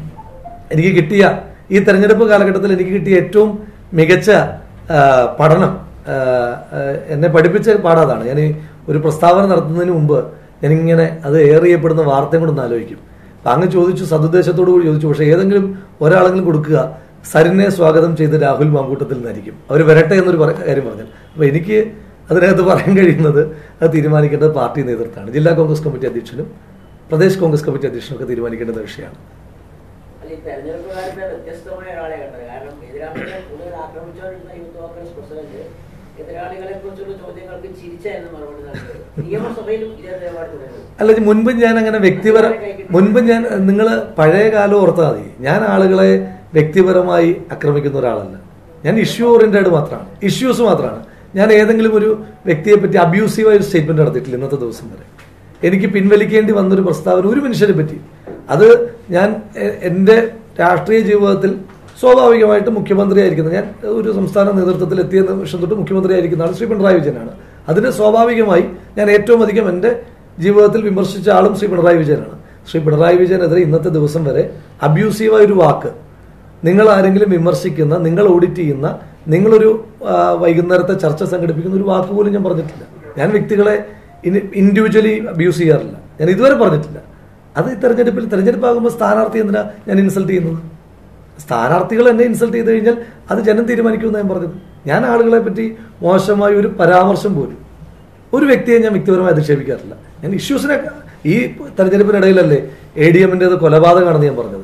എനിക്ക് കിട്ടിയ ഈ തെരഞ്ഞെടുപ്പ് കാലഘട്ടത്തിൽ എനിക്ക് കിട്ടിയ ഏറ്റവും മികച്ച ആ, പഠനം ആ, ആ, എന്നെ പഠിപ്പിച്ച പാടാതാണ് ഞാൻ ഈ ഒരു പ്രസ്താവന നടത്തുന്നതിന് മുമ്പ് ഞാനിങ്ങനെ അത് എയർ ചെയ്യപ്പെടുന്ന വാർത്തയും കൂടെ ഒന്ന് ആലോചിക്കും അപ്പൊ അങ്ങ് ചോദിച്ചു സതുദ്ദേശത്തോടു കൂടി ചോദിച്ചു പക്ഷെ ഏതെങ്കിലും ഒരാളെങ്കിലും കൊടുക്കുക സരിനെ സ്വാഗതം ചെയ്ത് രാഹുൽ മാങ്കൂട്ടത്തിൽ നിന്നായിരിക്കും അവർ വരട്ടെ എന്നൊരു പറ- കാര്യം പറഞ്ഞു അപ്പൊ എനിക്ക് അതിനകത്ത് പറയാൻ കഴിയുന്നത് അത് തീരുമാനിക്കേണ്ടത് പാർട്ടി നേതൃത്വമാണ് ജില്ലാ കോൺഗ്രസ് കമ്മിറ്റി അധ്യക്ഷനും പ്രദേശ് കോൺഗ്രസ് കമ്മിറ്റി അധ്യക്ഷനും ഒക്കെ തീരുമാനിക്കേണ്ട വിഷയമാണ് അല്ല ഈ തെരഞ്ഞെടുപ്പ് കാലത്ത് വ്യത്യസ്തമായ ഒരാളെ കണ്ടത് കാരണം എതിരാളികളെ കൂടുതൽ ആക്രമിച്ചുകൊണ്ടിരുന്ന യൂത്ത് കോൺഗ്രസ് പ്രസിഡന്റ് എതിരാളികളെ കുറിച്ചുള്ള ചോദ്യങ്ങൾക്ക് ചിരിച്ചായിരുന്നു മറുപടി നൽകിയത് നിയമസഭയിലും ഇതേ നിലപാട് തുടരുന്നു അല്ല ഇത് മുൻപ് ഞാൻ അങ്ങനെ വ്യക്തിപര മുൻപ് ഞാൻ നിങ്ങൾ പഴയ കാലം ഓർത്താൽ മതി ഞാൻ ആളുകളെ വ്യക്തിപരമായി ആക്രമിക്കുന്ന ഒരാളല്ല ഞാൻ ഇഷ്യൂ ഓറിയന്റഡ് മാത്രമാണ് ഇഷ്യൂസ് മാത്രമാണ് ഞാൻ ഏതെങ്കിലും ഒരു വ്യക്തിയെ പറ്റി അബ്യൂസീവായ ഒരു സ്റ്റേറ്റ്മെന്റ് നടത്തിയിട്ടില്ല ഇന്നത്തെ ദിവസം വരെ എനിക്ക് പിൻവലിക്കേണ്ടി വന്നൊരു പ്രസ്താവന ഒരു മനുഷ്യനെ പറ്റി അത് ഞാൻ എ- എൻ്റെ രാഷ്ട്രീയ ജീവിതത്തിൽ സ്വാഭാവികമായിട്ട് മുഖ്യമന്ത്രി ആയിരിക്കുന്നത് ഞാൻ ഒരു സംസ്ഥാന നേതൃത്വത്തിൽ എത്തിയ നിമിഷം തൊട്ട് മുഖ്യമന്ത്രി ആയിരിക്കുന്ന ആൾ ശ്രീ പിണറായി വിജയനാണ് അതിന് സ്വാഭാവികമായി ഞാൻ ഏറ്റവും അധികം എൻ്റെ ജീവിതത്തിൽ വിമർശിച്ച ആളും ശ്രീ പിണറായി വിജയനാണ് ശ്രീ പിണറായി വിജയനെതിരെ ഇന്നത്തെ ദിവസം വരെ അബ്യൂസീവായ ഒരു വാക്ക് നിങ്ങൾ ആരെങ്കിലും വിമർശിക്കുന്ന നിങ്ങൾ ഓഡിറ്റ് ചെയ്യുന്ന നിങ്ങളൊരു ആ, വൈകുന്നേരത്തെ ചർച്ച സംഘടിപ്പിക്കുന്ന ഒരു വാക്ക് പോലും ഞാൻ പറഞ്ഞിട്ടില്ല ഞാൻ വ്യക്തികളെ ഇൻഡിവിജ്വലി അബ്യൂസ് ചെയ്യാറില്ല ഞാൻ ഇതുവരെ പറഞ്ഞിട്ടില്ല അത് ഈ തെരഞ്ഞെടുപ്പിൽ തെരഞ്ഞെടുപ്പാകുമ്പോൾ സ്ഥാനാർത്ഥി എന്തിനാ ഞാൻ ഇൻസൾട്ട് ചെയ്യുന്നത് സ്ഥാനാർത്ഥികൾ എന്നെ ഇൻസൾട്ട് ചെയ്ത് കഴിഞ്ഞാൽ അത് ജനം തീരുമാനിക്കുമെന്ന് ഞാൻ പറഞ്ഞത് ഞാൻ ആളുകളെ പറ്റി മോശമായ ഒരു പരാമർശം പോലും ഒരു വ്യക്തിയെ ഞാൻ വ്യക്തിപരമായി അധിക്ഷേപിക്കാറില്ല ഞാൻ ഇഷ്യൂസിനെ ഈ തെരഞ്ഞെടുപ്പിനിടയിലല്ലേ എ ഡി എമ്മിൻ്റെത് കൊലപാതകമാണെന്ന് ഞാൻ പറഞ്ഞത്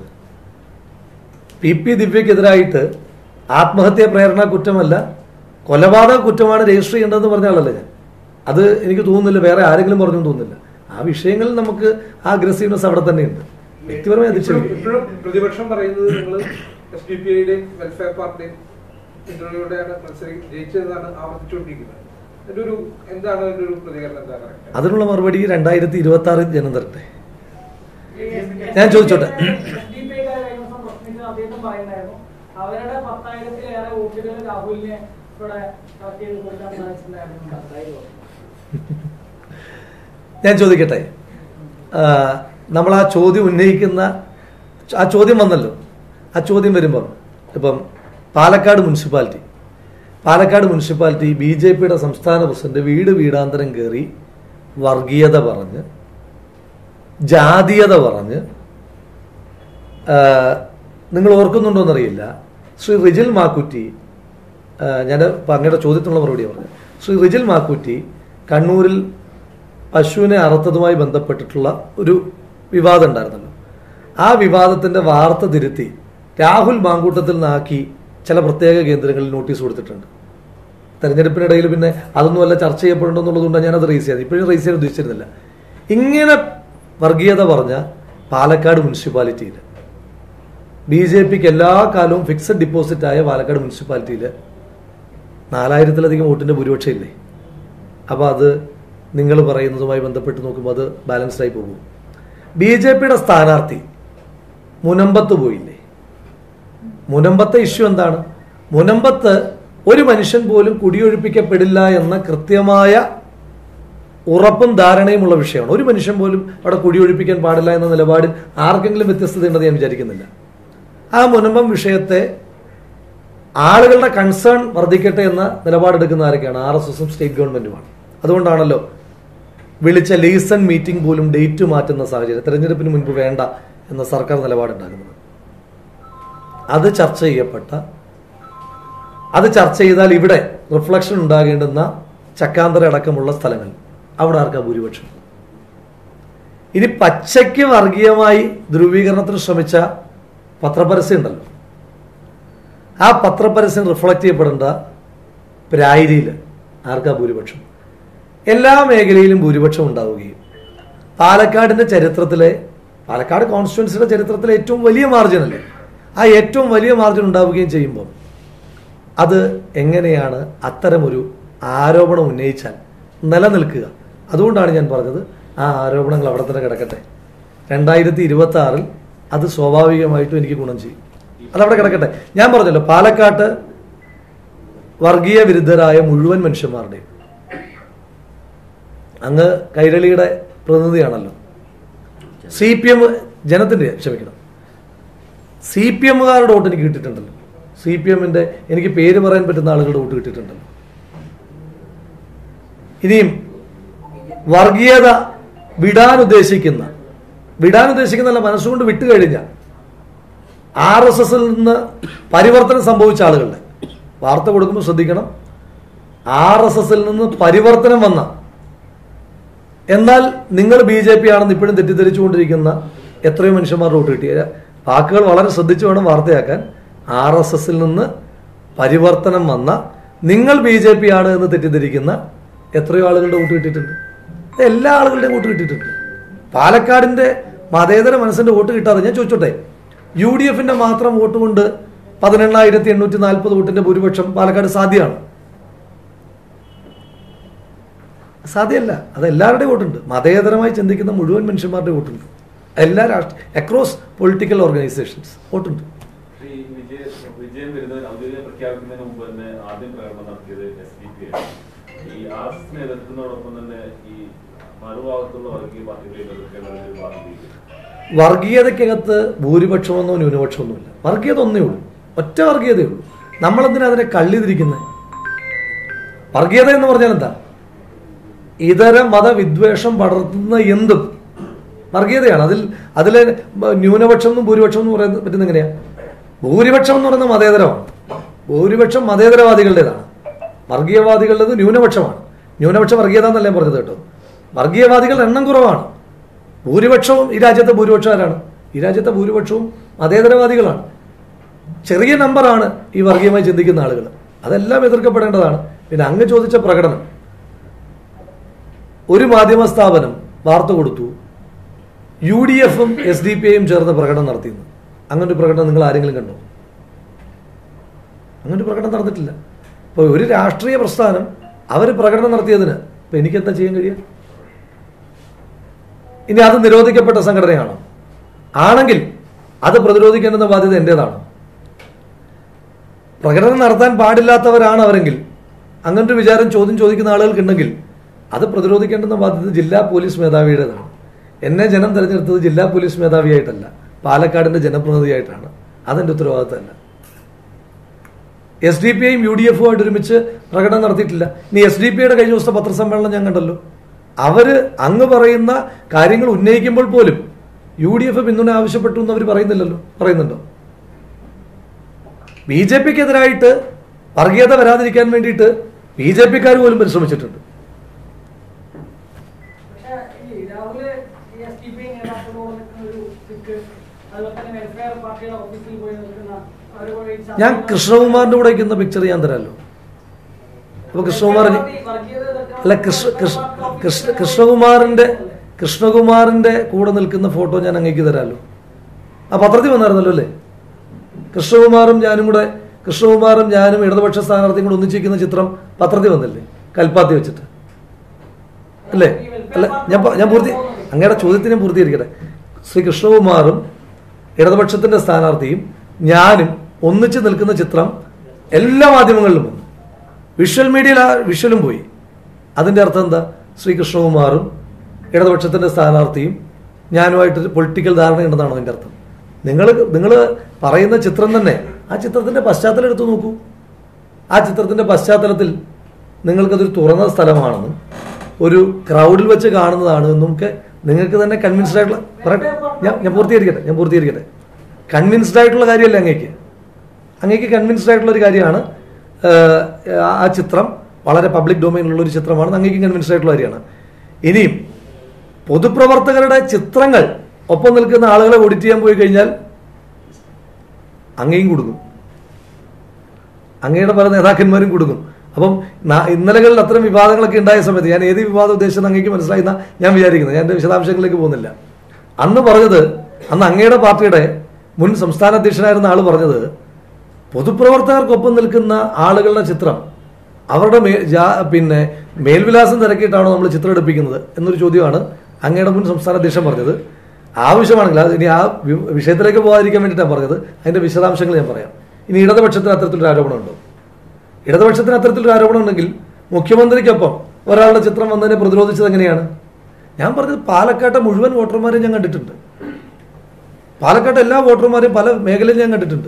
പി പി ദിവ്യക്കെതിരായിട്ട് ആത്മഹത്യാ പ്രേരണ കുറ്റമല്ല കൊലപാതക കുറ്റമാണ് രജിസ്റ്റർ ചെയ്യേണ്ടതെന്ന് പറഞ്ഞ ആളല്ലേ ഞാൻ അത് എനിക്ക് തോന്നുന്നില്ല വേറെ ആരെങ്കിലും പറഞ്ഞു എന്ന് തോന്നുന്നില്ല ആ വിഷയങ്ങളിൽ നമുക്ക് ആ അഗ്രസീവ്നെസ് അവിടെ തന്നെയുണ്ട് വ്യക്തിപരമായി ഇപ്പോഴും അധിക്ഷേപിക്കും ഇപ്പോഴും പ്രതിപക്ഷം പറയുന്നത് നിങ്ങൾ എസ് ഡി പി ഐയുടെയും വെൽഫെയർ പാർട്ടിയും ഇന്റർവ്യൂടെയാണ് മത്സരി ജയിച്ചതെന്നാണ് ആവർത്തിച്ചുകൊണ്ടിരിക്കുന്നത് അതിന്റെ ഒരു എന്താണ് അതിന്റെ ഒരു പ്രതികരണം എന്താ കറക്റ്റ് അതിനുള്ള മറുപടി രണ്ടായിരത്തി ഇരുപത്തി ആറിൽ ജനം തരട്ടെ ഞാൻ ചോദിച്ചോട്ടെ. അദ്ദേഹം പറയുണ്ടായിരുന്നു അവരുടെ പത്തായിരത്തിലേറെ വോട്ടുകൾ രാഹുലിനെ ഇവിടെ കളക്ട് ചെയ്ത് കൊടുക്കാൻ സാധിച്ചിട്ടുണ്ടായിരുന്നു ഞാൻ ചോദിക്കട്ടെ ആ, നമ്മൾ ആ ചോദ്യം ഉന്നയിക്കുന്ന ആ ചോദ്യം വന്നല്ലോ ആ ചോദ്യം വരുമ്പം ഇപ്പം Palakkad municipality Palakkad municipality B J പിയുടെ സംസ്ഥാന പ്രസിഡന്റ് വീട് വീടാന്തരം കയറി വർഗീയത പറഞ്ഞ് ജാതീയത പറഞ്ഞ് ആ, നിങ്ങൾ ഓർക്കുന്നുണ്ടോ എന്നറിയില്ല ശ്രീ റിജിൽ മാക്കുറ്റി ആ, ഞാൻ ഇപ്പം അങ്ങയുടെ ചോദ്യത്തിനുള്ള മറുപടി പറഞ്ഞു ശ്രീ റിജിൽ മാക്കുറ്റി കണ്ണൂരിൽ പശുവിനെ അറുത്തതുമായി ബന്ധപ്പെട്ടിട്ടുള്ള ഒരു വിവാദം ഉണ്ടായിരുന്നല്ലോ ആ വിവാദത്തിന്റെ വാർത്ത തിരുത്തി രാഹുൽ മാങ്കൂട്ടത്തിൽ നിന്നാക്കി ചില പ്രത്യേക കേന്ദ്രങ്ങളിൽ നോട്ടീസ് കൊടുത്തിട്ടുണ്ട് തെരഞ്ഞെടുപ്പിനിടയിൽ പിന്നെ അതൊന്നുമല്ല ചർച്ച ചെയ്യപ്പെടേണ്ടെന്നുള്ളതുകൊണ്ടാണ് ഞാനത് റേസ് ചെയ്യാൻ ഇപ്പോഴും റേസ് ചെയ്യാൻ ഉദ്ദേശിച്ചിരുന്നില്ല ഇങ്ങനെ വർഗീയത പറഞ്ഞ പാലക്കാട് മുനിസിപ്പാലിറ്റിയിൽ ബി ജെ പിക്ക് എല്ലാ കാലവും ഫിക്സഡ് ഡിപ്പോസിറ്റ് ആയ പാലക്കാട് മുനിസിപ്പാലിറ്റിയിൽ നാലായിരത്തിലധികം വോട്ടിന്റെ ഭൂരിപക്ഷം ഇല്ലേ അപ്പോൾ അത് നിങ്ങൾ പറയുന്നതുമായി ബന്ധപ്പെട്ട് നോക്കുമ്പോൾ അത് ബാലൻസ്ഡ് ആയി പോകും ബി ജെ പിയുടെ സ്ഥാനാർത്ഥി മുനമ്പത്ത് പോയില്ലേ മുനമ്പത്തെ ഇഷ്യൂ എന്താണ് മുനമ്പത്ത് ഒരു മനുഷ്യൻ പോലും കുടിയൊഴിപ്പിക്കപ്പെടില്ല എന്ന കൃത്യമായ ഉറപ്പും ധാരണയുമുള്ള വിഷയമാണ് ഒരു മനുഷ്യൻ പോലും അവിടെ കുടിയൊഴിപ്പിക്കാൻ പാടില്ല എന്ന നിലപാടിൽ ആർക്കെങ്കിലും വ്യത്യസ്തതയുണ്ടെന്ന് ഞാൻ വിചാരിക്കുന്നില്ല ആ മുനമ്പം വിഷയത്തെ ആളുകളുടെ കൺസേൺ വർദ്ധിക്കട്ടെ എന്ന നിലപാടെടുക്കുന്ന ആരൊക്കെയാണ് ആർ എസ് എസും സ്റ്റേറ്റ് ഗവൺമെന്റുമാണ് അതുകൊണ്ടാണല്ലോ വിളിച്ച ലീസൺ മീറ്റിംഗ് പോലും ഡേറ്റ് മാറ്റുന്ന സാഹചര്യം തെരഞ്ഞെടുപ്പിന് മുൻപ് വേണ്ട എന്ന സർക്കാർ നിലപാടുണ്ടാകുന്നത് അത് ചർച്ച ചെയ്യപ്പെട്ട അത് ചർച്ച ചെയ്താൽ ഇവിടെ റിഫ്ലക്ഷൻ ഉണ്ടാകേണ്ടുന്ന ചക്കാന്തര അടക്കമുള്ള സ്ഥലങ്ങൾ അവിടെ ആർക്കാ ഭൂരിപക്ഷം ഇനി പച്ചയ്ക്ക് വർഗീയമായി ധ്രുവീകരണത്തിന് ശ്രമിച്ച പത്രപരസ്യം ഉണ്ടല്ലോ ആ പത്രപരസ്യം റിഫ്ലക്റ്റ് ചെയ്യപ്പെടേണ്ട പ്രായരിയിൽ ആർക്കാ ഭൂരിപക്ഷം എല്ലാ മേഖലയിലും ഭൂരിപക്ഷം ഉണ്ടാവുകയും പാലക്കാടിന്റെ ചരിത്രത്തിലെ പാലക്കാട് കോൺസ്റ്റിറ്റ്യുവൻസിയുടെ ചരിത്രത്തിലെ ഏറ്റവും വലിയ മാർജിൻ അല്ലേ ആ ഏറ്റവും വലിയ മാർജിൻ ഉണ്ടാവുകയും ചെയ്യുമ്പോൾ അത് എങ്ങനെയാണ് അത്തരമൊരു ആരോപണം ഉന്നയിച്ചാൽ നിലനിൽക്കുക അതുകൊണ്ടാണ് ഞാൻ പറഞ്ഞത് ആ ആരോപണങ്ങൾ അവിടെ തന്നെ കിടക്കട്ടെ രണ്ടായിരത്തി ഇരുപത്തി ആറിൽ അത് സ്വാഭാവികമായിട്ടും എനിക്ക് ഗുണം ചെയ്യും അതവിടെ കിടക്കട്ടെ ഞാൻ പറഞ്ഞല്ലോ പാലക്കാട്ട് വർഗീയ വിരുദ്ധരായ മുഴുവൻ മനുഷ്യന്മാരുടെയും അങ്ങ് കൈരളിയുടെ പ്രതിനിധിയാണല്ലോ സി പി എം ജനത്തിന്റെ ക്ഷമിക്കണം സി പി എമ്മുകാരുടെ വോട്ട് എനിക്ക് കിട്ടിയിട്ടുണ്ടല്ലോ സി പി എമ്മിന്റെ എനിക്ക് പേര് പറയാൻ പറ്റുന്ന ആളുകളുടെ വോട്ട് കിട്ടിയിട്ടുണ്ടല്ലോ ഇനിയും വർഗീയത വിടാൻ ഉദ്ദേശിക്കുന്ന വിടാൻ ഉദ്ദേശിക്കുന്നല്ല മനസ്സുകൊണ്ട് വിട്ടുകഴിഞ്ഞ ആർ എസ് എസിൽ നിന്ന് പരിവർത്തനം സംഭവിച്ച ആളുകളുടെ വാർത്ത കൊടുക്കുമ്പോൾ ശ്രദ്ധിക്കണം ആർ എസ് എസിൽ നിന്ന് പരിവർത്തനം വന്ന എന്നാൽ നിങ്ങൾ ബി ജെ പി ആണെന്ന് ഇപ്പോഴും തെറ്റിദ്ധരിച്ചുകൊണ്ടിരിക്കുന്ന എത്രയോ മനുഷ്യന്മാർ വോട്ട് കിട്ടിയ വാക്കുകൾ വളരെ ശ്രദ്ധിച്ചു വേണം വാർത്തയാക്കാൻ ആർ എസ് എസിൽ നിന്ന് പരിവർത്തനം വന്ന നിങ്ങൾ ബി ജെ പി ആണ് എന്ന് തെറ്റിദ്ധരിക്കുന്ന എത്രയോ ആളുകളുടെ വോട്ട് കിട്ടിയിട്ടുണ്ട് എല്ലാ ആളുകളുടെയും വോട്ട് കിട്ടിയിട്ടുണ്ട് പാലക്കാടിന്റെ മതേതര മനസ്സിന്റെ വോട്ട് കിട്ടാതെ ഞാൻ ചോദിച്ചോട്ടെ യു ഡി എഫിന്റെ മാത്രം വോട്ട് കൊണ്ട് പതിനെണ്ണായിരത്തി എണ്ണൂറ്റി നാൽപ്പത് വോട്ടിന്റെ ഭൂരിപക്ഷം പാലക്കാട് സാധ്യമാണ് സാധ്യമല്ല അത് എല്ലാവരുടെയും വോട്ടുണ്ട് മതേതരമായി ചിന്തിക്കുന്ന മുഴുവൻ മനുഷ്യന്മാരുടെ വോട്ടുണ്ട് എല്ലാ രാഷ്ട്ര അക്രോസ് പൊളിറ്റിക്കൽ ഓർഗനൈസേഷൻസ് വോട്ടുണ്ട് പക്ഷേ ഈ വിജയ വിജയം വരുന്നതിന് ഔദ്യോഗിക പ്രഖ്യാപിക്കുന്നതിന് മുമ്പ് തന്നെ ആദ്യം പ്രകടനം നടത്തിയത് എസ് ഡി പി ആണ് ഈ ആർ എസ് എസിനെ എതിർക്കുന്നതോടൊപ്പം തന്നെ ഈ മറുഭാഗത്തുള്ള വർഗീയ പാർട്ടികളെ എതിർക്കേണ്ട ഒരു ബാധ്യതയില്ല വർഗീയതയ്ക്കകത്ത് ഭൂരിപക്ഷമൊന്നോ ന്യൂനപക്ഷമൊന്നുമില്ല വർഗീയത ഒന്നേ ഉള്ളൂ ഒറ്റ വർഗീയതയേ ഉള്ളൂ നമ്മളെന്തിനാ അതിനെ കള്ളിതിരിക്കുന്നത് വർഗീയത എന്ന് പറഞ്ഞാൽ എന്താ ഇതര മതവിദ്വേഷം പടർത്തുന്ന എന്തും വർഗീയതയാണ് അതിൽ അതിലെ ന്യൂനപക്ഷം എന്നും ഭൂരിപക്ഷം എന്ന് പറയുന്നത് പറ്റുന്ന എങ്ങനെയാ ഭൂരിപക്ഷം എന്ന് പറയുന്നത് മതേതരമാണ് ഭൂരിപക്ഷം മതേതരവാദികളുടേതാണ് വർഗീയവാദികളുടേത് ന്യൂനപക്ഷമാണ് ന്യൂനപക്ഷ വർഗീയത എന്നല്ലേ ഞാൻ പറഞ്ഞത് കേട്ടോ വർഗീയവാദികളുടെ എണ്ണം കുറവാണ് ഭൂരിപക്ഷവും ഈ രാജ്യത്തെ ഭൂരിപക്ഷം ആരാണ് ഈ രാജ്യത്തെ ഭൂരിപക്ഷവും മതേതരവാദികളാണ് ചെറിയ നമ്പറാണ് ഈ വർഗീയമായി ചിന്തിക്കുന്ന ആളുകൾ അതെല്ലാം എതിർക്കപ്പെടേണ്ടതാണ് പിന്നെ അങ്ങ് ചോദിച്ച പ്രകടനം ഒരു മാധ്യമ സ്ഥാപനം വാർത്ത കൊടുത്തു യു ഡി എഫും എസ് ഡി പി ഐയും ചേർന്ന് പ്രകടനം നടത്തിയെന്ന് അങ്ങനെ ഒരു പ്രകടനം നിങ്ങൾ ആരെങ്കിലും കണ്ടോ അങ്ങനെ ഒരു പ്രകടനം നടന്നിട്ടില്ല ഇപ്പോൾ ഒരു രാഷ്ട്രീയ പ്രസ്ഥാനം അവർ പ്രകടനം നടത്തിയതിന് ഇപ്പൊ എനിക്കെന്താ ചെയ്യാൻ കഴിയുക ഇനി അത് നിരോധിക്കപ്പെട്ട സംഘടനയാണോ ആണെങ്കിൽ അത് പ്രതിരോധിക്കേണ്ടുന്ന ബാധ്യത എന്റേതാണ് പ്രകടനം നടത്താൻ പാടില്ലാത്തവരാണ് അവരെങ്കിൽ അങ്ങനൊരു വിചാരം ചോദ്യം ചോദിക്കുന്ന ആളുകൾക്കുണ്ടെങ്കിൽ അത് പ്രതിരോധിക്കേണ്ടുന്ന ബാധ്യത ജില്ലാ പോലീസ് മേധാവിയുടേതാണ് എന്നെ ജനം തെരഞ്ഞെടുത്തത് ജില്ലാ പോലീസ് മേധാവിയായിട്ടല്ല പാലക്കാടിന്റെ ജനപ്രതിനിധിയായിട്ടാണ് അതെന്റെ ഉത്തരവാദിത്തമല്ല എസ് ഡി പി ഐയും യു ഡി എഫും ആയിട്ട് ഒരുമിച്ച് പ്രകടനം നടത്തിയിട്ടില്ല ഇനി എസ് ഡി പി ഐയുടെ കഴിഞ്ഞ ദിവസത്തെ പത്രസമ്മേളനം ഞാൻ കണ്ടല്ലോ അവര് അങ്ങ് പറയുന്ന കാര്യങ്ങൾ ഉന്നയിക്കുമ്പോൾ പോലും യു ഡി എഫ് പിന്തുണ ആവശ്യപ്പെട്ടു എന്ന് അവർ പറയുന്നില്ലല്ലോ പറയുന്നുണ്ടോ ബി ജെ പിക്കെതിരായിട്ട് വർഗീയത വരാതിരിക്കാൻ വേണ്ടിയിട്ട് ബി ജെ പിക്കാർ പോലും പരിശ്രമിച്ചിട്ടുണ്ട് പക്ഷേ ഈ രാഹുല് ഈ എസ് ടി പി നേതാക്കളോട് നിൽക്കുന്ന ഒരു സിക്ക് അതുപോലെ തന്നെ വെൽഫെയർ പാർട്ടിയുടെ ഓഫീസിൽ പോയി നിൽക്കുന്ന അവരോട് ഈ ചർച്ച ഞാൻ കൃഷ്ണകുമാറിന്റെ കൂടെ ഇരിക്കുന്ന പിക്ചർ ഞാൻ തരാമല്ലോ അപ്പൊ കൃഷ്ണകുമാറിന് വർഗീയത എതിർക്കാൻ അല്ല കൃഷ്ണ കൃഷ്ണ കൃഷ്ണ കൃഷ്ണകുമാറിന്റെ കൃഷ്ണകുമാറിന്റെ കൂടെ നിൽക്കുന്ന ഫോട്ടോ ഞാൻ അങ്ങേക്ക് തരാമല്ലോ ആ പത്രത്തിൽ വന്നായിരുന്നല്ലോ അല്ലേ കൃഷ്ണകുമാറും ഞാനും കൂടെ കൃഷ്ണകുമാറും ഞാനും ഇടതുപക്ഷ സ്ഥാനാർത്ഥിയും കൂടെ ഒന്നിച്ചിരിക്കുന്ന ചിത്രം പത്രത്തിൽ വന്നില്ലേ കൽപ്പാത്തി വെച്ചിട്ട് അല്ലേ അല്ല ഞാൻ പ- ഞാൻ പൂർത്തി അങ്ങയുടെ ചോദ്യത്തിനെ പൂർത്തീകരിക്കട്ടെ ശ്രീ കൃഷ്ണകുമാറും ഇടതുപക്ഷത്തിന്റെ സ്ഥാനാർത്ഥിയും ഞാനും ഒന്നിച്ച് നിൽക്കുന്ന ചിത്രം എല്ലാ മാധ്യമങ്ങളിലും വന്നു വിഷ്വൽ മീഡിയയിൽ ആ വിഷ്വലും പോയി അതിന്റെ അർത്ഥം എന്താ ശ്രീ കൃഷ്ണകുമാറും ഇടതുപക്ഷത്തിന്റെ സ്ഥാനാർത്ഥിയും ഞാനുമായിട്ട് പൊളിറ്റിക്കൽ ധാരണയുണ്ടെന്നാണോ അതിന്റെ അർത്ഥം നിങ്ങൾ നിങ്ങൾ പറയുന്ന ചിത്രം തന്നെ ആ ചിത്രത്തിന്റെ പശ്ചാത്തലം എടുത്തു നോക്കൂ ആ ചിത്രത്തിന്റെ പശ്ചാത്തലത്തിൽ നിങ്ങൾക്കതൊരു തുറന്ന സ്ഥലമാണെന്നും ഒരു ക്രൗഡിൽ വെച്ച് കാണുന്നതാണ് എന്നും ഒക്കെ നിങ്ങൾക്ക് തന്നെ കൺവിൻസ്ഡ് ആയിട്ടുള്ള പറയട്ടെ ഞാൻ ഞാൻ പൂർത്തീകരിക്കട്ടെ ഞാൻ പൂർത്തീകരിക്കട്ടെ കൺവിൻസ്ഡ് ആയിട്ടുള്ള കാര്യമല്ല അങ്ങേക്ക് അങ്ങേക്ക് കൺവിൻസ്ഡ് ആയിട്ടുള്ള ഒരു കാര്യമാണ് ഏഹ്, ആ ചിത്രം വളരെ പബ്ലിക് ഡൊമൈനിലുള്ള ഒരു ചിത്രമാണ് അങ്ങേക്ക് കൺവിൻസ്ഡ് ആയിട്ടുള്ള കാര്യമാണ് ഇനിയും പൊതുപ്രവർത്തകരുടെ ചിത്രങ്ങൾ ഒപ്പം നിൽക്കുന്ന ആളുകളെ ഓഡിറ്റ് ചെയ്യാൻ പോയി കഴിഞ്ഞാൽ അങ്ങയും കൊടുക്കും അങ്ങയുടെ പല നേതാക്കന്മാരും കൊടുക്കും അപ്പം നാ- ഇന്നലകളിൽ അത്തരം വിവാദങ്ങളൊക്കെ ഉണ്ടായ സമയത്ത് ഞാൻ ഏത് വിവാദം ഉദ്ദേശിച്ചത് അങ്ങേക്ക് മനസ്സിലായി എന്നാ ഞാൻ വിചാരിക്കുന്നത് ഞാൻ എൻ്റെ വിശദാംശങ്ങളിലേക്ക് പോകുന്നില്ല അന്ന് പറഞ്ഞത് അന്ന് അങ്ങയുടെ പാർട്ടിയുടെ മുൻ സംസ്ഥാന അധ്യക്ഷനായിരുന്ന ആള് പറഞ്ഞത് പൊതുപ്രവർത്തകർക്കൊപ്പം നിൽക്കുന്ന ആളുകളുടെ ചിത്രം അവരുടെ മേ ജാ- പിന്നെ മേൽവിലാസം തിരക്കിയിട്ടാണോ നമ്മൾ ചിത്രം എടുപ്പിക്കുന്നത് എന്നൊരു ചോദ്യമാണ് അങ്ങയുടെ മുൻ സംസ്ഥാന അധ്യക്ഷൻ പറഞ്ഞത് ആവശ്യമാണെങ്കിൽ അത് ഇനി ആ വി- വിഷയത്തിലേക്ക് പോകാതിരിക്കാൻ വേണ്ടിയിട്ടാണ് പറഞ്ഞത് അതിന്റെ വിശദാംശങ്ങൾ ഞാൻ പറയാം ഇനി ഇടതുപക്ഷത്തിന് അത്തരത്തിലൊരു ആരോപണമുണ്ടോ ഇടതുപക്ഷത്തിന് അത്തരത്തിലൊരു ആരോപണം ഉണ്ടെങ്കിൽ മുഖ്യമന്ത്രിക്കൊപ്പം ഒരാളുടെ ചിത്രം വന്നതിനെ പ്രതിരോധിച്ചത് എങ്ങനെയാണ് ഞാൻ പറഞ്ഞത് പാലക്കാട്ടെ മുഴുവൻ വോട്ടർമാരെയും ഞാൻ കണ്ടിട്ടുണ്ട് പാലക്കാട്ടെ എല്ലാ വോട്ടർമാരെയും പല മേഖലയിൽ ഞാൻ കണ്ടിട്ടുണ്ട്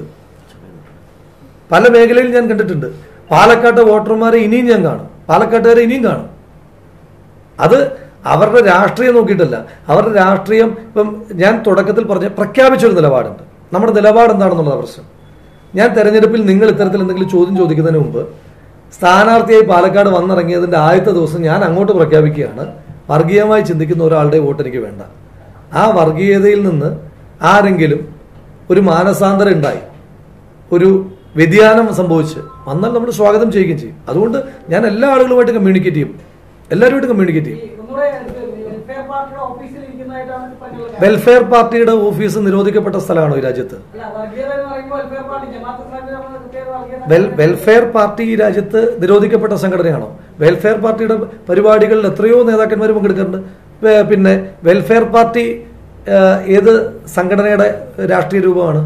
പല മേഖലയിൽ ഞാൻ കണ്ടിട്ടുണ്ട് പാലക്കാട്ടെ വോട്ടർമാരെ ഇനിയും ഞാൻ കാണും പാലക്കാട്ടുകാരെ ഇനിയും കാണും അത് അവരുടെ രാഷ്ട്രീയം നോക്കിയിട്ടല്ല അവരുടെ രാഷ്ട്രീയം ഇപ്പം ഞാൻ തുടക്കത്തിൽ പറഞ്ഞ പ്രഖ്യാപിച്ചൊരു നിലപാടുണ്ട് നമ്മുടെ നിലപാട് എന്താണെന്നുള്ളത് പ്രശ്നം ഞാൻ തെരഞ്ഞെടുപ്പിൽ നിങ്ങൾ ഇത്തരത്തിൽ എന്തെങ്കിലും ചോദ്യം ചോദിക്കുന്നതിന് മുമ്പ് സ്ഥാനാർത്ഥിയായി പാലക്കാട് വന്നിറങ്ങിയതിന്റെ ആദ്യത്തെ ദിവസം ഞാൻ അങ്ങോട്ട് പ്രഖ്യാപിക്കുകയാണ് വർഗീയമായി ചിന്തിക്കുന്ന ഒരാളുടെ വോട്ട് എനിക്ക് വേണ്ട ആ വർഗീയതയിൽ നിന്ന് ആരെങ്കിലും ഒരു മാനസാന്തരം ഉണ്ടായി ഒരു വ്യതിയാനം സംഭവിച്ച് വന്നാൽ നമ്മൾ സ്വാഗതം ചെയ്യുകയും ചെയ്യും അതുകൊണ്ട് ഞാൻ എല്ലാ ആളുകളുമായിട്ട് കമ്മ്യൂണിക്കേറ്റ് ചെയ്യും എല്ലാവരുമായിട്ട് കമ്മ്യൂണിക്കേറ്റ് ഈ ചെയ്യും ഒന്നുകൂടെ വെൽഫെയർ പാർട്ടിയുടെ ഓഫീസിൽ ഇരിക്കുന്നതായിട്ടാണ് പറഞ്ഞുള്ള കാര്യം. വെൽഫെയർ പാർട്ടിയുടെ ഓഫീസ് നിരോധിക്കപ്പെട്ട സ്ഥലമാണോ ഈ രാജ്യത്ത് അല്ല വർഗീയത എന്ന് പറയുമ്പോൾ വെൽഫെയർ പാർട്ടി ജമാഅത്ത് ഇസ്ലാമിനെ നമ്മൾ കൃത്യമായി വർഗീയത വെൽ വെൽഫെയർ പാർട്ടി ഈ രാജ്യത്ത് നിരോധിക്കപ്പെട്ട സംഘടനയാണോ വെൽഫെയർ പാർട്ടിയുടെ പരിപാടികളിൽ എത്രയോ നേതാക്കന്മാർ പങ്കെടുക്കുന്നുണ്ട് വേ- പിന്നെ വെൽഫെയർ പാർട്ടി ആ, ഏത് സംഘടനയുടെ രാഷ്ട്രീയ രൂപമാണ്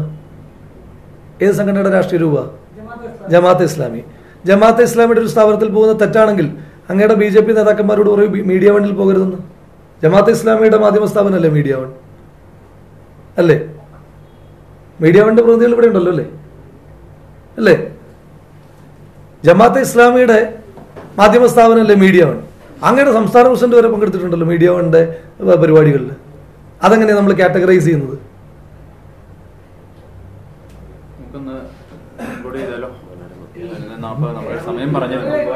ഏത് സംഘടനയുടെ രാഷ്ട്രീയ രൂപ ജമാഅത്ത് ഇസ്ലാമി ജമാഅത്തെ ഇസ്ലാമി ജമാഅത്തെ ഇസ്ലാമിയുടെ ഒരു സ്ഥാപനത്തിൽ പോകുന്ന തെറ്റാണെങ്കിൽ അങ്ങയുടെ ബി ജെ പി നേതാക്കന്മാരോട് പറയും "ബി- മീഡിയ വണ്ണിൽ പോകരുതെന്ന് ജമാഅത്തെ ഇസ്ലാമിയുടെ മാധ്യമ സ്ഥാപനമല്ലേ മീഡിയ വൺ അല്ലേ മീഡിയ വണ്ണിന്റെ പ്രതിനിധികൾ ഇവിടെ ഉണ്ടല്ലോ അല്ലേ അല്ലേ ജമാഅത്തെ ഇസ്ലാമിയുടെ മാധ്യമ സ്ഥാപനമല്ലേ മീഡിയ വൺ അങ്ങയുടെ സംസ്ഥാന പ്രസിഡന്റ് വരെ പങ്കെടുത്തിട്ടുണ്ടല്ലോ മീഡിയ വണ്ണിന്റെ ഏഹ്, പരിപാടികളിൽ അതെങ്ങനെയാണ് നമ്മൾ കാറ്റഗറൈസ് ചെയ്യുന്നത് നമുക്കൊന്ന് കൺക്ലൂഡ് ചെയ്താലോ നാൽപ്പത് നമ്മുടെ സമയം പറഞ്ഞു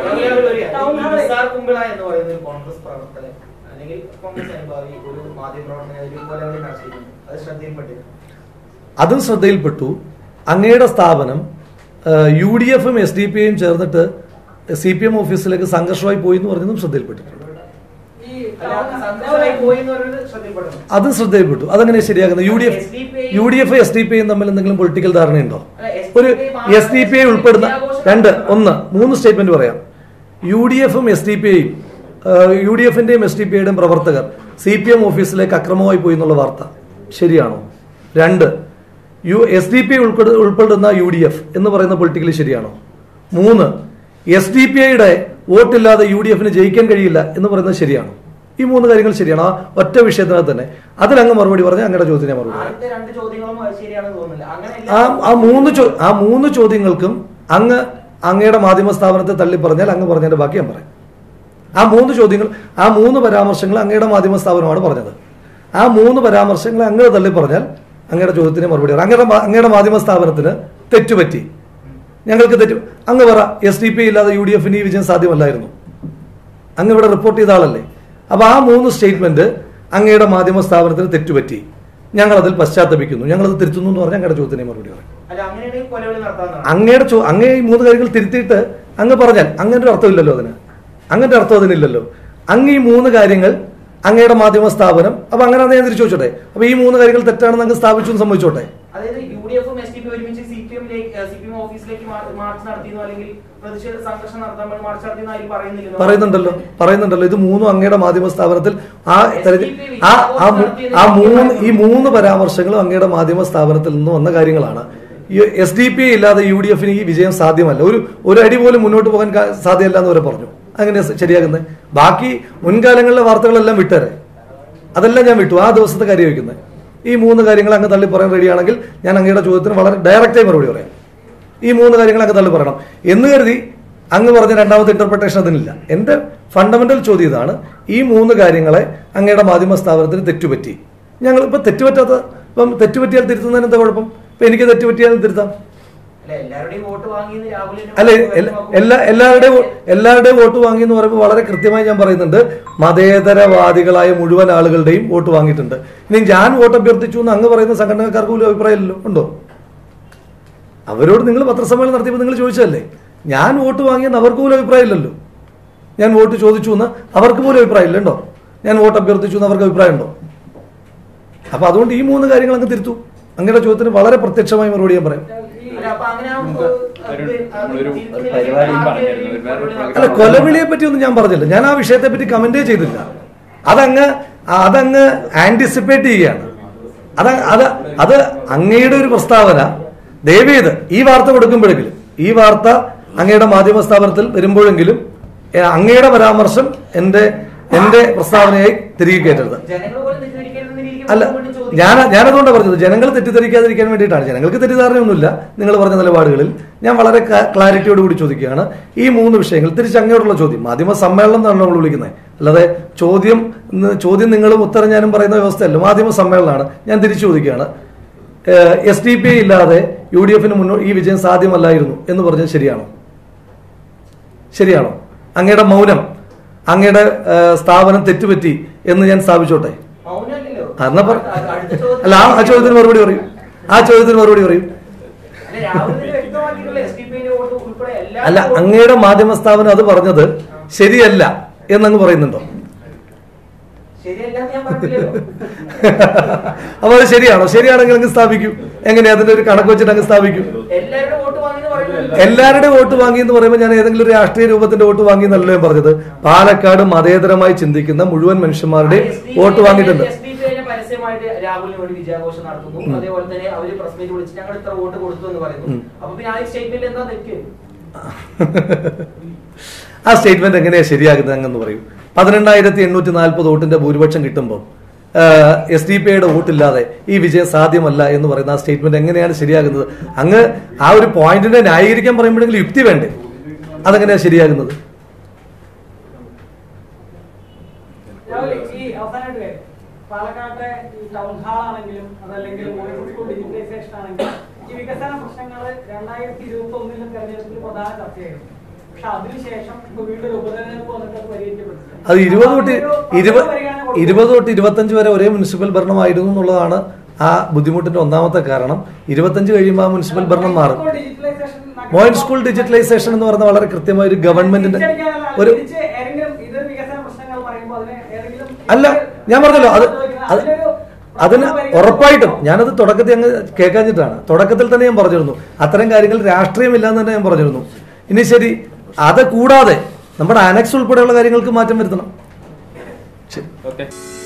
ടൗൺ ഹാളിൽ നിസാർ കുമ്പിള എന്ന് പറയുന്ന ഒരു കോൺഗ്രസ് പ്രവർത്തകൻ അല്ലെങ്കിൽ കോൺഗ്രസ് അനുഭാവി ഒരു മാധ്യമപ്രവർത്തകൻ ഒരു കൊലവിളി നടത്തിയിരുന്നു അത് ശ്രദ്ധയിൽപ്പെട്ടിരുന്നു അതും ശ്രദ്ധയിൽപ്പെട്ടു അങ്ങയുടെ സ്ഥാപനം യു ഡി എഫും എസ് ഡി പി ഐയും ചേർന്നിട്ട് സി പി എം ഓഫീസിലേക്ക് സംഘർഷമായി പോയി എന്ന് പറഞ്ഞതും ശ്രദ്ധയിൽപ്പെട്ടിട്ടുണ്ട് ഈ അല്ല, ടൗൺ സന്തോഷമായി പോയി എന്ന് പറയുന്നത് ശ്രദ്ധയിൽപ്പെടുന്നു അതും ശ്രദ്ധയിൽപ്പെട്ടു അതെങ്ങനെ ശരിയാക്കുന്നത് U D F U D F S D P ഐയും തമ്മിൽ എന്തെങ്കിലും പൊളിറ്റിക്കൽ ധാരണയുണ്ടോ ഒരു എസ് ഡി പി ഐ ഉൾപ്പെടുന്ന രണ്ട് ഒന്ന് മൂന്ന് സ്റ്റേറ്റ്മെന്റ് പറയാം യു ഡി എഫും എസ് ഡി പി ഐയും യു ഡി എഫിന്റെയും എസ് ഡി പി ഐയുടെയും പ്രവർത്തകർ സി പി എം ഓഫീസിലേക്ക് അക്രമമായി പോയി എന്നുള്ള വാർത്ത ശരിയാണോ രണ്ട് U S D P I ഉൾപ്പെടുന്ന യു ഡി എഫ് എന്ന് പറയുന്ന പൊളിറ്റിക്കലി ശരിയാണോ മൂന്ന് എസ് ഡി പി ഐയുടെ വോട്ടില്ലാതെ യു ഡി എഫിന് ജയിക്കാൻ കഴിയില്ല എന്ന് പറയുന്നത് ശരിയാണോ ഈ മൂന്ന് കാര്യങ്ങൾ ശരിയാണ് ആ ഒറ്റ വിഷയത്തിനകത്ത് തന്നെ അതിലങ്ങ് മറുപടി പറഞ്ഞാൽ അങ്ങയുടെ ചോദ്യത്തിന് ഞാൻ മറുപടി പറയാം ആദ്യത്തെ രണ്ട് ചോദ്യങ്ങളും അത് ശരിയാണെന്ന് തോന്നുന്നില്ല അങ്ങനെ ആ ആ മൂന്ന് ചോ ആ മൂന്ന് ചോദ്യങ്ങൾക്കും അങ്ങ് അങ്ങയുടെ മാധ്യമ സ്ഥാപനത്തെ തള്ളി പറഞ്ഞാൽ അങ്ങ് പറഞ്ഞതിന്റെ ബാക്കി ഞാൻ പറയാം ആ മൂന്ന് ചോദ്യങ്ങൾ ആ മൂന്ന് പരാമർശങ്ങൾ അങ്ങയുടെ മാധ്യമ സ്ഥാപനമാണ് പറഞ്ഞത് ആ മൂന്ന് പരാമർശങ്ങൾ അങ്ങ് തള്ളി പറഞ്ഞാൽ അങ്ങയുടെ ചോദ്യത്തിന് മറുപടി പറയാം അങ്ങയുടെ മാ- അങ്ങയുടെ മാധ്യമ സ്ഥാപനത്തിന് തെറ്റുപറ്റി ഞങ്ങൾക്ക് തെറ്റു അങ്ങ് പറ എസ് ഡി പി ഇല്ലാതെ യു ഡി എഫിന് ഈ വിജയം സാധ്യമല്ലായിരുന്നു അങ്ങ് ഇവിടെ റിപ്പോർട്ട് ചെയ്ത ആളല്ലേ അപ്പൊ ആ മൂന്ന് സ്റ്റേറ്റ്മെന്റ് അങ്ങയുടെ മാധ്യമ സ്ഥാപനത്തിന് തെറ്റുപറ്റി ഞങ്ങൾ അതിൽ പശ്ചാത്തപിക്കുന്നു ഞങ്ങൾ അത് തിരുത്തുന്നു എന്ന് പറഞ്ഞാൽ അങ്ങയുടെ ചോദ്യത്തിന് മറുപടി പറയും അല്ല അങ്ങനെയാണെങ്കിൽ കൊലവിളി നടത്താവുന്നതാണ് അങ്ങയുടെ ചോ അങ്ങേ ഈ മൂന്ന് കാര്യങ്ങൾ തിരുത്തിയിട്ട് അങ്ങ് പറഞ്ഞാൽ അങ്ങനെ ഒരു അർത്ഥമില്ലല്ലോ അതിന് അങ്ങനെ ഒരു അർത്ഥം അതിനില്ലല്ലോ അങ്ങ് ഈ മൂന്ന് കാര്യങ്ങൾ അങ്ങയുടെ മാധ്യമ സ്ഥാപനം അപ്പൊ അങ്ങനെ ഞാൻ തിരിച്ചു ചോദിച്ചോട്ടെ അപ്പൊ ഈ മൂന്ന് കാര്യങ്ങൾ തെറ്റാണെന്ന് അങ്ങ് സ്ഥാപിച്ചു എന്ന് സംഭവിച്ചോട്ടെ അതായത് യു ഡി എഫും എസ് ഡി പി ഒരുമിച്ച് സി പി എമ്മിലേക്ക് സി പി എം ഓഫീസിലേക്ക് മാ- മാർച്ച് നടത്തിയെന്നോ അല്ലെങ്കിൽ പ്രതിഷേധ സംഘർഷം നടത്താൻ വേണ്ടി മാർച്ച് നടത്തിയെന്നോ ആരും പറയുന്നില്ലല്ലോ പറയുന്നുണ്ടല്ലോ പറയുന്നുണ്ടല്ലോ ഇത് മൂന്നും അങ്ങയുടെ മാധ്യമ സ്ഥാപനത്തിൽ ആ തെരഞ്ഞെ- ആ ആ മൂ- ആ മൂന്ന് ഈ മൂന്ന് പരാമർശങ്ങളും അങ്ങയുടെ മാധ്യമ സ്ഥാപനത്തിൽ നിന്ന് വന്ന കാര്യങ്ങളാണ് എസ് ഡി പി ഇല്ലാതെ യു ഡി എഫിന് ഈ വിജയം സാധ്യമല്ല ഒരു ഒരു അടി പോലും മുന്നോട്ട് പോകാൻ കാ- സാധ്യമല്ല എന്ന് വരെ പറഞ്ഞു അങ്ങനെ ശരിയാക്കുന്നത് ബാക്കി മുൻകാലങ്ങളിലെ വാർത്തകളെല്ലാം വിട്ടേരെ അതെല്ലാം ഞാൻ വിട്ടു ആ ദിവസത്തെ കാര്യം വയ്ക്കുന്നത് ഈ മൂന്ന് കാര്യങ്ങൾ അങ്ങ് തള്ളി പറയാൻ റെഡിയാണെങ്കിൽ ഞാൻ അങ്ങയുടെ ചോദ്യത്തിന് വളരെ ഡയറക്റ്റായി മറുപടി പറയാം ഈ മൂന്ന് കാര്യങ്ങൾ അങ്ങ് തള്ളി പറയണം എന്ന് കരുതി അങ്ങ് പറഞ്ഞ രണ്ടാമത്തെ ഇന്റർപ്രിട്ടേഷൻ അതിനില്ല എന്റെ ഫണ്ടമെന്റൽ ചോദ്യം ഇതാണ് ഈ മൂന്ന് കാര്യങ്ങളെ അങ്ങയുടെ മാധ്യമ സ്ഥാപനത്തിന് തെറ്റുപറ്റി ഞങ്ങൾ ഇപ്പൊ തെറ്റുപറ്റാത്ത ഇപ്പം തെറ്റുപറ്റിയാൽ തിരുത്തുന്നതിന് എന്താ കുഴപ്പം ഇപ്പൊ എനിക്ക് തെറ്റുപറ്റിയാൽ തിരുത്താം അല്ല എല്ലാവരുടെയും വോട്ട് വാങ്ങിയെന്ന് രാഹുൽ തന്നെ അല്ലെ പറഞ്ഞു. എല്ലാ എല്ലാവരുടെയും വോ- എല്ലാവരുടെയും വോട്ട് വാങ്ങി എന്ന് പറയുമ്പോൾ വളരെ കൃത്യമായി ഞാൻ പറയുന്നുണ്ട് മതേതരവാദികളായ മുഴുവൻ ആളുകളുടെയും വോട്ട് വാങ്ങിയിട്ടുണ്ട് ഇനി ഞാൻ വോട്ട് അഭ്യർത്ഥിച്ചു എന്ന് അങ്ങ് പറയുന്ന സംഘടനക്കാർക്ക് പോലും അഭിപ്രായമില്ലല്ലോ ഉണ്ടോ അവരോട് നിങ്ങൾ പത്രസമ്മേളനം നടത്തിയപ്പോൾ നിങ്ങൾ ചോദിച്ചതല്ലേ ഞാൻ വോട്ട് വാങ്ങിയെന്ന് അവർക്ക് പോലും അഭിപ്രായമില്ലല്ലോ ഞാൻ വോട്ട് ചോദിച്ചു എന്ന് അവർക്ക് പോലും അഭിപ്രായമില്ല ഉണ്ടോ ഞാൻ വോട്ട് അഭ്യർത്ഥിച്ചു എന്ന് അവർക്ക് അഭിപ്രായം ഉണ്ടോ അപ്പൊ അതുകൊണ്ട് ഈ മൂന്ന് കാര്യങ്ങൾ അങ്ങ് തിരുത്തു അങ്ങയുടെ ചോദ്യത്തിന് വളരെ പ്രത്യക്ഷമായി മറുപടി ഞാൻ പറയാം അല്ല, അപ്പൊ അങ്ങനെ ആ, നമുക്ക് ഏഹ്, ഒരു- അത് നമ്മളൊരു തിരുത്തുന്നില്ലെങ്കിൽ പരിപാടിയും ആകെ പറഞ്ഞിരുന്നു. ഒരു ഒരു വേറൊരു പരിപാടി അല്ല കൊലവിളിയെ പറ്റി ഒന്നും ഞാൻ പറഞ്ഞില്ല ഞാൻ ആ വിഷയത്തെ പറ്റി കമന്റേ ചെയ്തില്ല അതങ്ങ് അതങ്ങ് ആന്റിസിപ്പേറ്റ് ചെയ്യുകയാണ് അത് അത് അത് അങ്ങയുടെ ഒരു പ്രസ്താവന ദയവേത് ഈ വാർത്ത കൊടുക്കുമ്പോഴെങ്കിലും ഈ വാർത്ത അങ്ങയുടെ മാധ്യമ സ്ഥാപനത്തിൽ വരുമ്പോഴെങ്കിലും ഏ, അങ്ങയുടെ പരാമർശം എന്റെ എന്റെ പ്രസ്താവനയായി തിരികെ കയറ്റരുത് ജനങ്ങൾ പോലും തെറ്റിദ്ധരിക്കരുതെന്ന രീതിക്ക് അല്ല വീണ്ടും ചോദിക്കും. ഞാൻ ഞാനതുകൊണ്ടാണ് പറഞ്ഞത് ജനങ്ങൾ തെറ്റിദ്ധരിക്കാതിരിക്കാൻ വേണ്ടിയിട്ടാണ് ജനങ്ങൾക്ക് തെറ്റിദ്ധാരണയൊന്നുമില്ല നിങ്ങൾ പറഞ്ഞ നിലപാടുകളിൽ ഞാൻ വളരെ ക്ലാരിറ്റിയോട് കൂടി ചോദിക്കുകയാണ് ഈ മൂന്ന് വിഷയങ്ങൾ തിരിച്ച് അങ്ങോട്ടുള്ള ചോദ്യം മാധ്യമ സമ്മേളനം എന്നാണ് നമ്മൾ വിളിക്കുന്നത് അല്ലാതെ ചോദ്യം ന്ന് ചോദ്യം നിങ്ങളും ഉത്തരം ഞാനും പറയുന്ന വ്യവസ്ഥയല്ല മാധ്യമ സമ്മേളനമാണ് ഞാൻ തിരിച്ചു ചോദിക്കുകയാണ് എസ് ഡി പി ഐ ഇല്ലാതെ യു ഡി എഫിന് മുന്നോ ഈ വിജയം സാധ്യമല്ലായിരുന്നു എന്ന് പറഞ്ഞത് ശരിയാണോ ശരിയാണോ അങ്ങയുടെ മൗനം അങ്ങയുടെ ഏഹ്, സ്ഥാപനം തെറ്റുപറ്റി എന്ന് ഞാൻ സ്ഥാപിച്ചോട്ടെ മൗനമല്ലല്ലോ. ആ, എന്നാ പറ അടുത്ത- അടുത്ത ചോദ്യം- അല്ല ആ- ആ ചോദ്യത്തിന് മറുപടി പറയും ആ ചോദ്യത്തിന് മറുപടി പറയും അല്ല, രാഹുൽ തന്നെ വ്യക്തമാക്കിയിട്ടുള്ള SDPI ന്റെ വോട്ട് ഉൾപ്പെടെ എല്ലാ അല്ല വോട്ടും- അങ്ങയുടെ മാധ്യമ സ്ഥാപനം അത് പറഞ്ഞത് ശരിയല്ല എന്നങ്ങ് പറയുന്നുണ്ടോ ശരിയല്ലാന്ന് ഞാൻ പറഞ്ഞില്ലല്ലോ അപ്പൊ അത് ശരിയാണോ ശരിയാണെങ്കിൽ അങ്ങ് സ്ഥാപിക്കും എങ്ങനെ അതിന്റെ ഒരു കണക്ക് വെച്ചിട്ട് അങ്ങ് സ്ഥാപിക്കും എല്ലാവരുടെ വോട്ട് വാങ്ങിയെന്ന് പറയുന്നത് എല്ലാവരുടെ വോട്ട് വാങ്ങി എന്ന് പറയുമ്പോൾ ഞാൻ ഏതെങ്കിലും ഒരു രാഷ്ട്രീയ രൂപത്തിന്റെ വോട്ട് വാങ്ങി എന്നല്ലോ ഞാൻ പറഞ്ഞത് പാലക്കാട് മതേതരമായി ചിന്തിക്കുന്ന മുഴുവൻ മനുഷ്യന്മാരുടെ വോട്ട് വാങ്ങിയിട്ടുണ്ട് എസ് ഡി പി ഐനെ പരസ്യമായിട്ട് രാഹുലിന് വേണ്ടി വിജയാഘോഷം നടത്തുന്നു അതേപോലെ തന്നെ അവര് പ്രസ് മീറ്റ് വിളിച്ച് ഞങ്ങൾ ഇത്ര വോട്ട് കൊടുത്തു എന്ന് പറയുന്നു ഉം. അപ്പൊ പിന്നെ ആ സ്റ്റേറ്റ്മെന്റ് എന്താ തെറ്റ് ആ സ്റ്റേറ്റ്മെന്റ് എങ്ങനെയാ ശരിയാകുന്നത് അങ്ങെന്ന് പറയും പതിനെണ്ണായിരത്തി എണ്ണൂറ്റി നാൽപ്പത് വോട്ടിന്റെ ഭൂരിപക്ഷം കിട്ടുമ്പോൾ എസ് ഡി പി ഐയുടെ വോട്ടില്ലാതെ ഈ വിജയം സാധ്യമല്ല എന്ന് പറയുന്ന ആ സ്റ്റേറ്റ്മെന്റ് എങ്ങനെയാണ് ശരിയാകുന്നത് അങ്ങ് ആ ഒരു പോയിന്റിനെ ന്യായീകരിക്കാൻ പറയുമ്പോഴെങ്കിലും യുക്തി വേണ്ടേ അതെങ്ങനെയാ ശരിയാകുന്നത് രാവിലെ ഈ അവസാനമായിട്ട് കാര്യം പാലക്കാട്ടെ ഈ ടൗൺ ഹാൾ ആണെങ്കിലും അതല്ലെങ്കിൽ മോഡൽ സ്കൂൾ ഡിജിറ്റലൈസേഷൻ ആണെങ്കിലും ഈ വികസന പ്രശ്നങ്ങൾ രണ്ടായിരത്തി ഇരുപത്തി ഒന്നിലെ തെരഞ്ഞെടുപ്പിൽ പ്രധാന ചർച്ചയായിരുന്നു പക്ഷെ അതിനുശേഷം ഇപ്പൊ വീണ്ടും ഒരു ഉപതെരഞ്ഞെടുപ്പ് വന്നിട്ട് അത് പരിഹരിക്കപ്പെട്ടില്ല അത് ഇരുപത് തൊട്ട് അതൊരു ഇരുപത് പദ്ധതി പരിഗണന കൊടുത്തു. ഇരുപത് തൊട്ട് ഇരുപത്തഞ്ച് വരെ ഒരേ മുനിസിപ്പൽ ഭരണമായിരുന്നു എന്നുള്ളതാണ് ആ ബുദ്ധിമുട്ടിന്റെ ഒന്നാമത്തെ കാരണം ഇരുപത്തഞ്ച് കഴിയുമ്പോൾ ആ മുനിസിപ്പൽ ഭരണം മാറും മോഡൽ ഡിജിറ്റലൈസേഷൻ മോയിൻ സ്കൂൾ ഡിജിറ്റലൈസേഷൻ എന്ന് പറയുന്ന വളരെ കൃത്യമായ ഒരു ഗവൺമെന്റിന്റെ തിരിച്ചടിക്കാനല്ല, ഒരു തിരിച്ച് ഏതെങ്കിലും ഇതൊരു വികസന പ്രശ്നങ്ങൾ പറയുമ്പോൾ അതിനെ ഏതെങ്കിലും അല്ല ഞാൻ പറഞ്ഞല്ലോ അത് അത് അതിനൊരു അതിന് പരിഗണന ഉറപ്പായിട്ടും ഞാനത് തുടക്കത്തിൽ അങ്ങ് കേൾക്കാഞ്ഞിട്ടാണ് തുടക്കത്തിൽ തന്നെ ഞാൻ പറഞ്ഞിരുന്നു അത്തരം കാര്യങ്ങൾ രാഷ്ട്രീയമില്ല എന്ന് തന്നെ ഞാൻ പറഞ്ഞിരുന്നു ഇനി ശരി അത് കൂടാതെ നമ്മുടെ അനക്സ് ഉൾപ്പെടെയുള്ള കാര്യങ്ങൾക്ക് മാറ്റം വരുത്തണം ശരി ഓക്കെ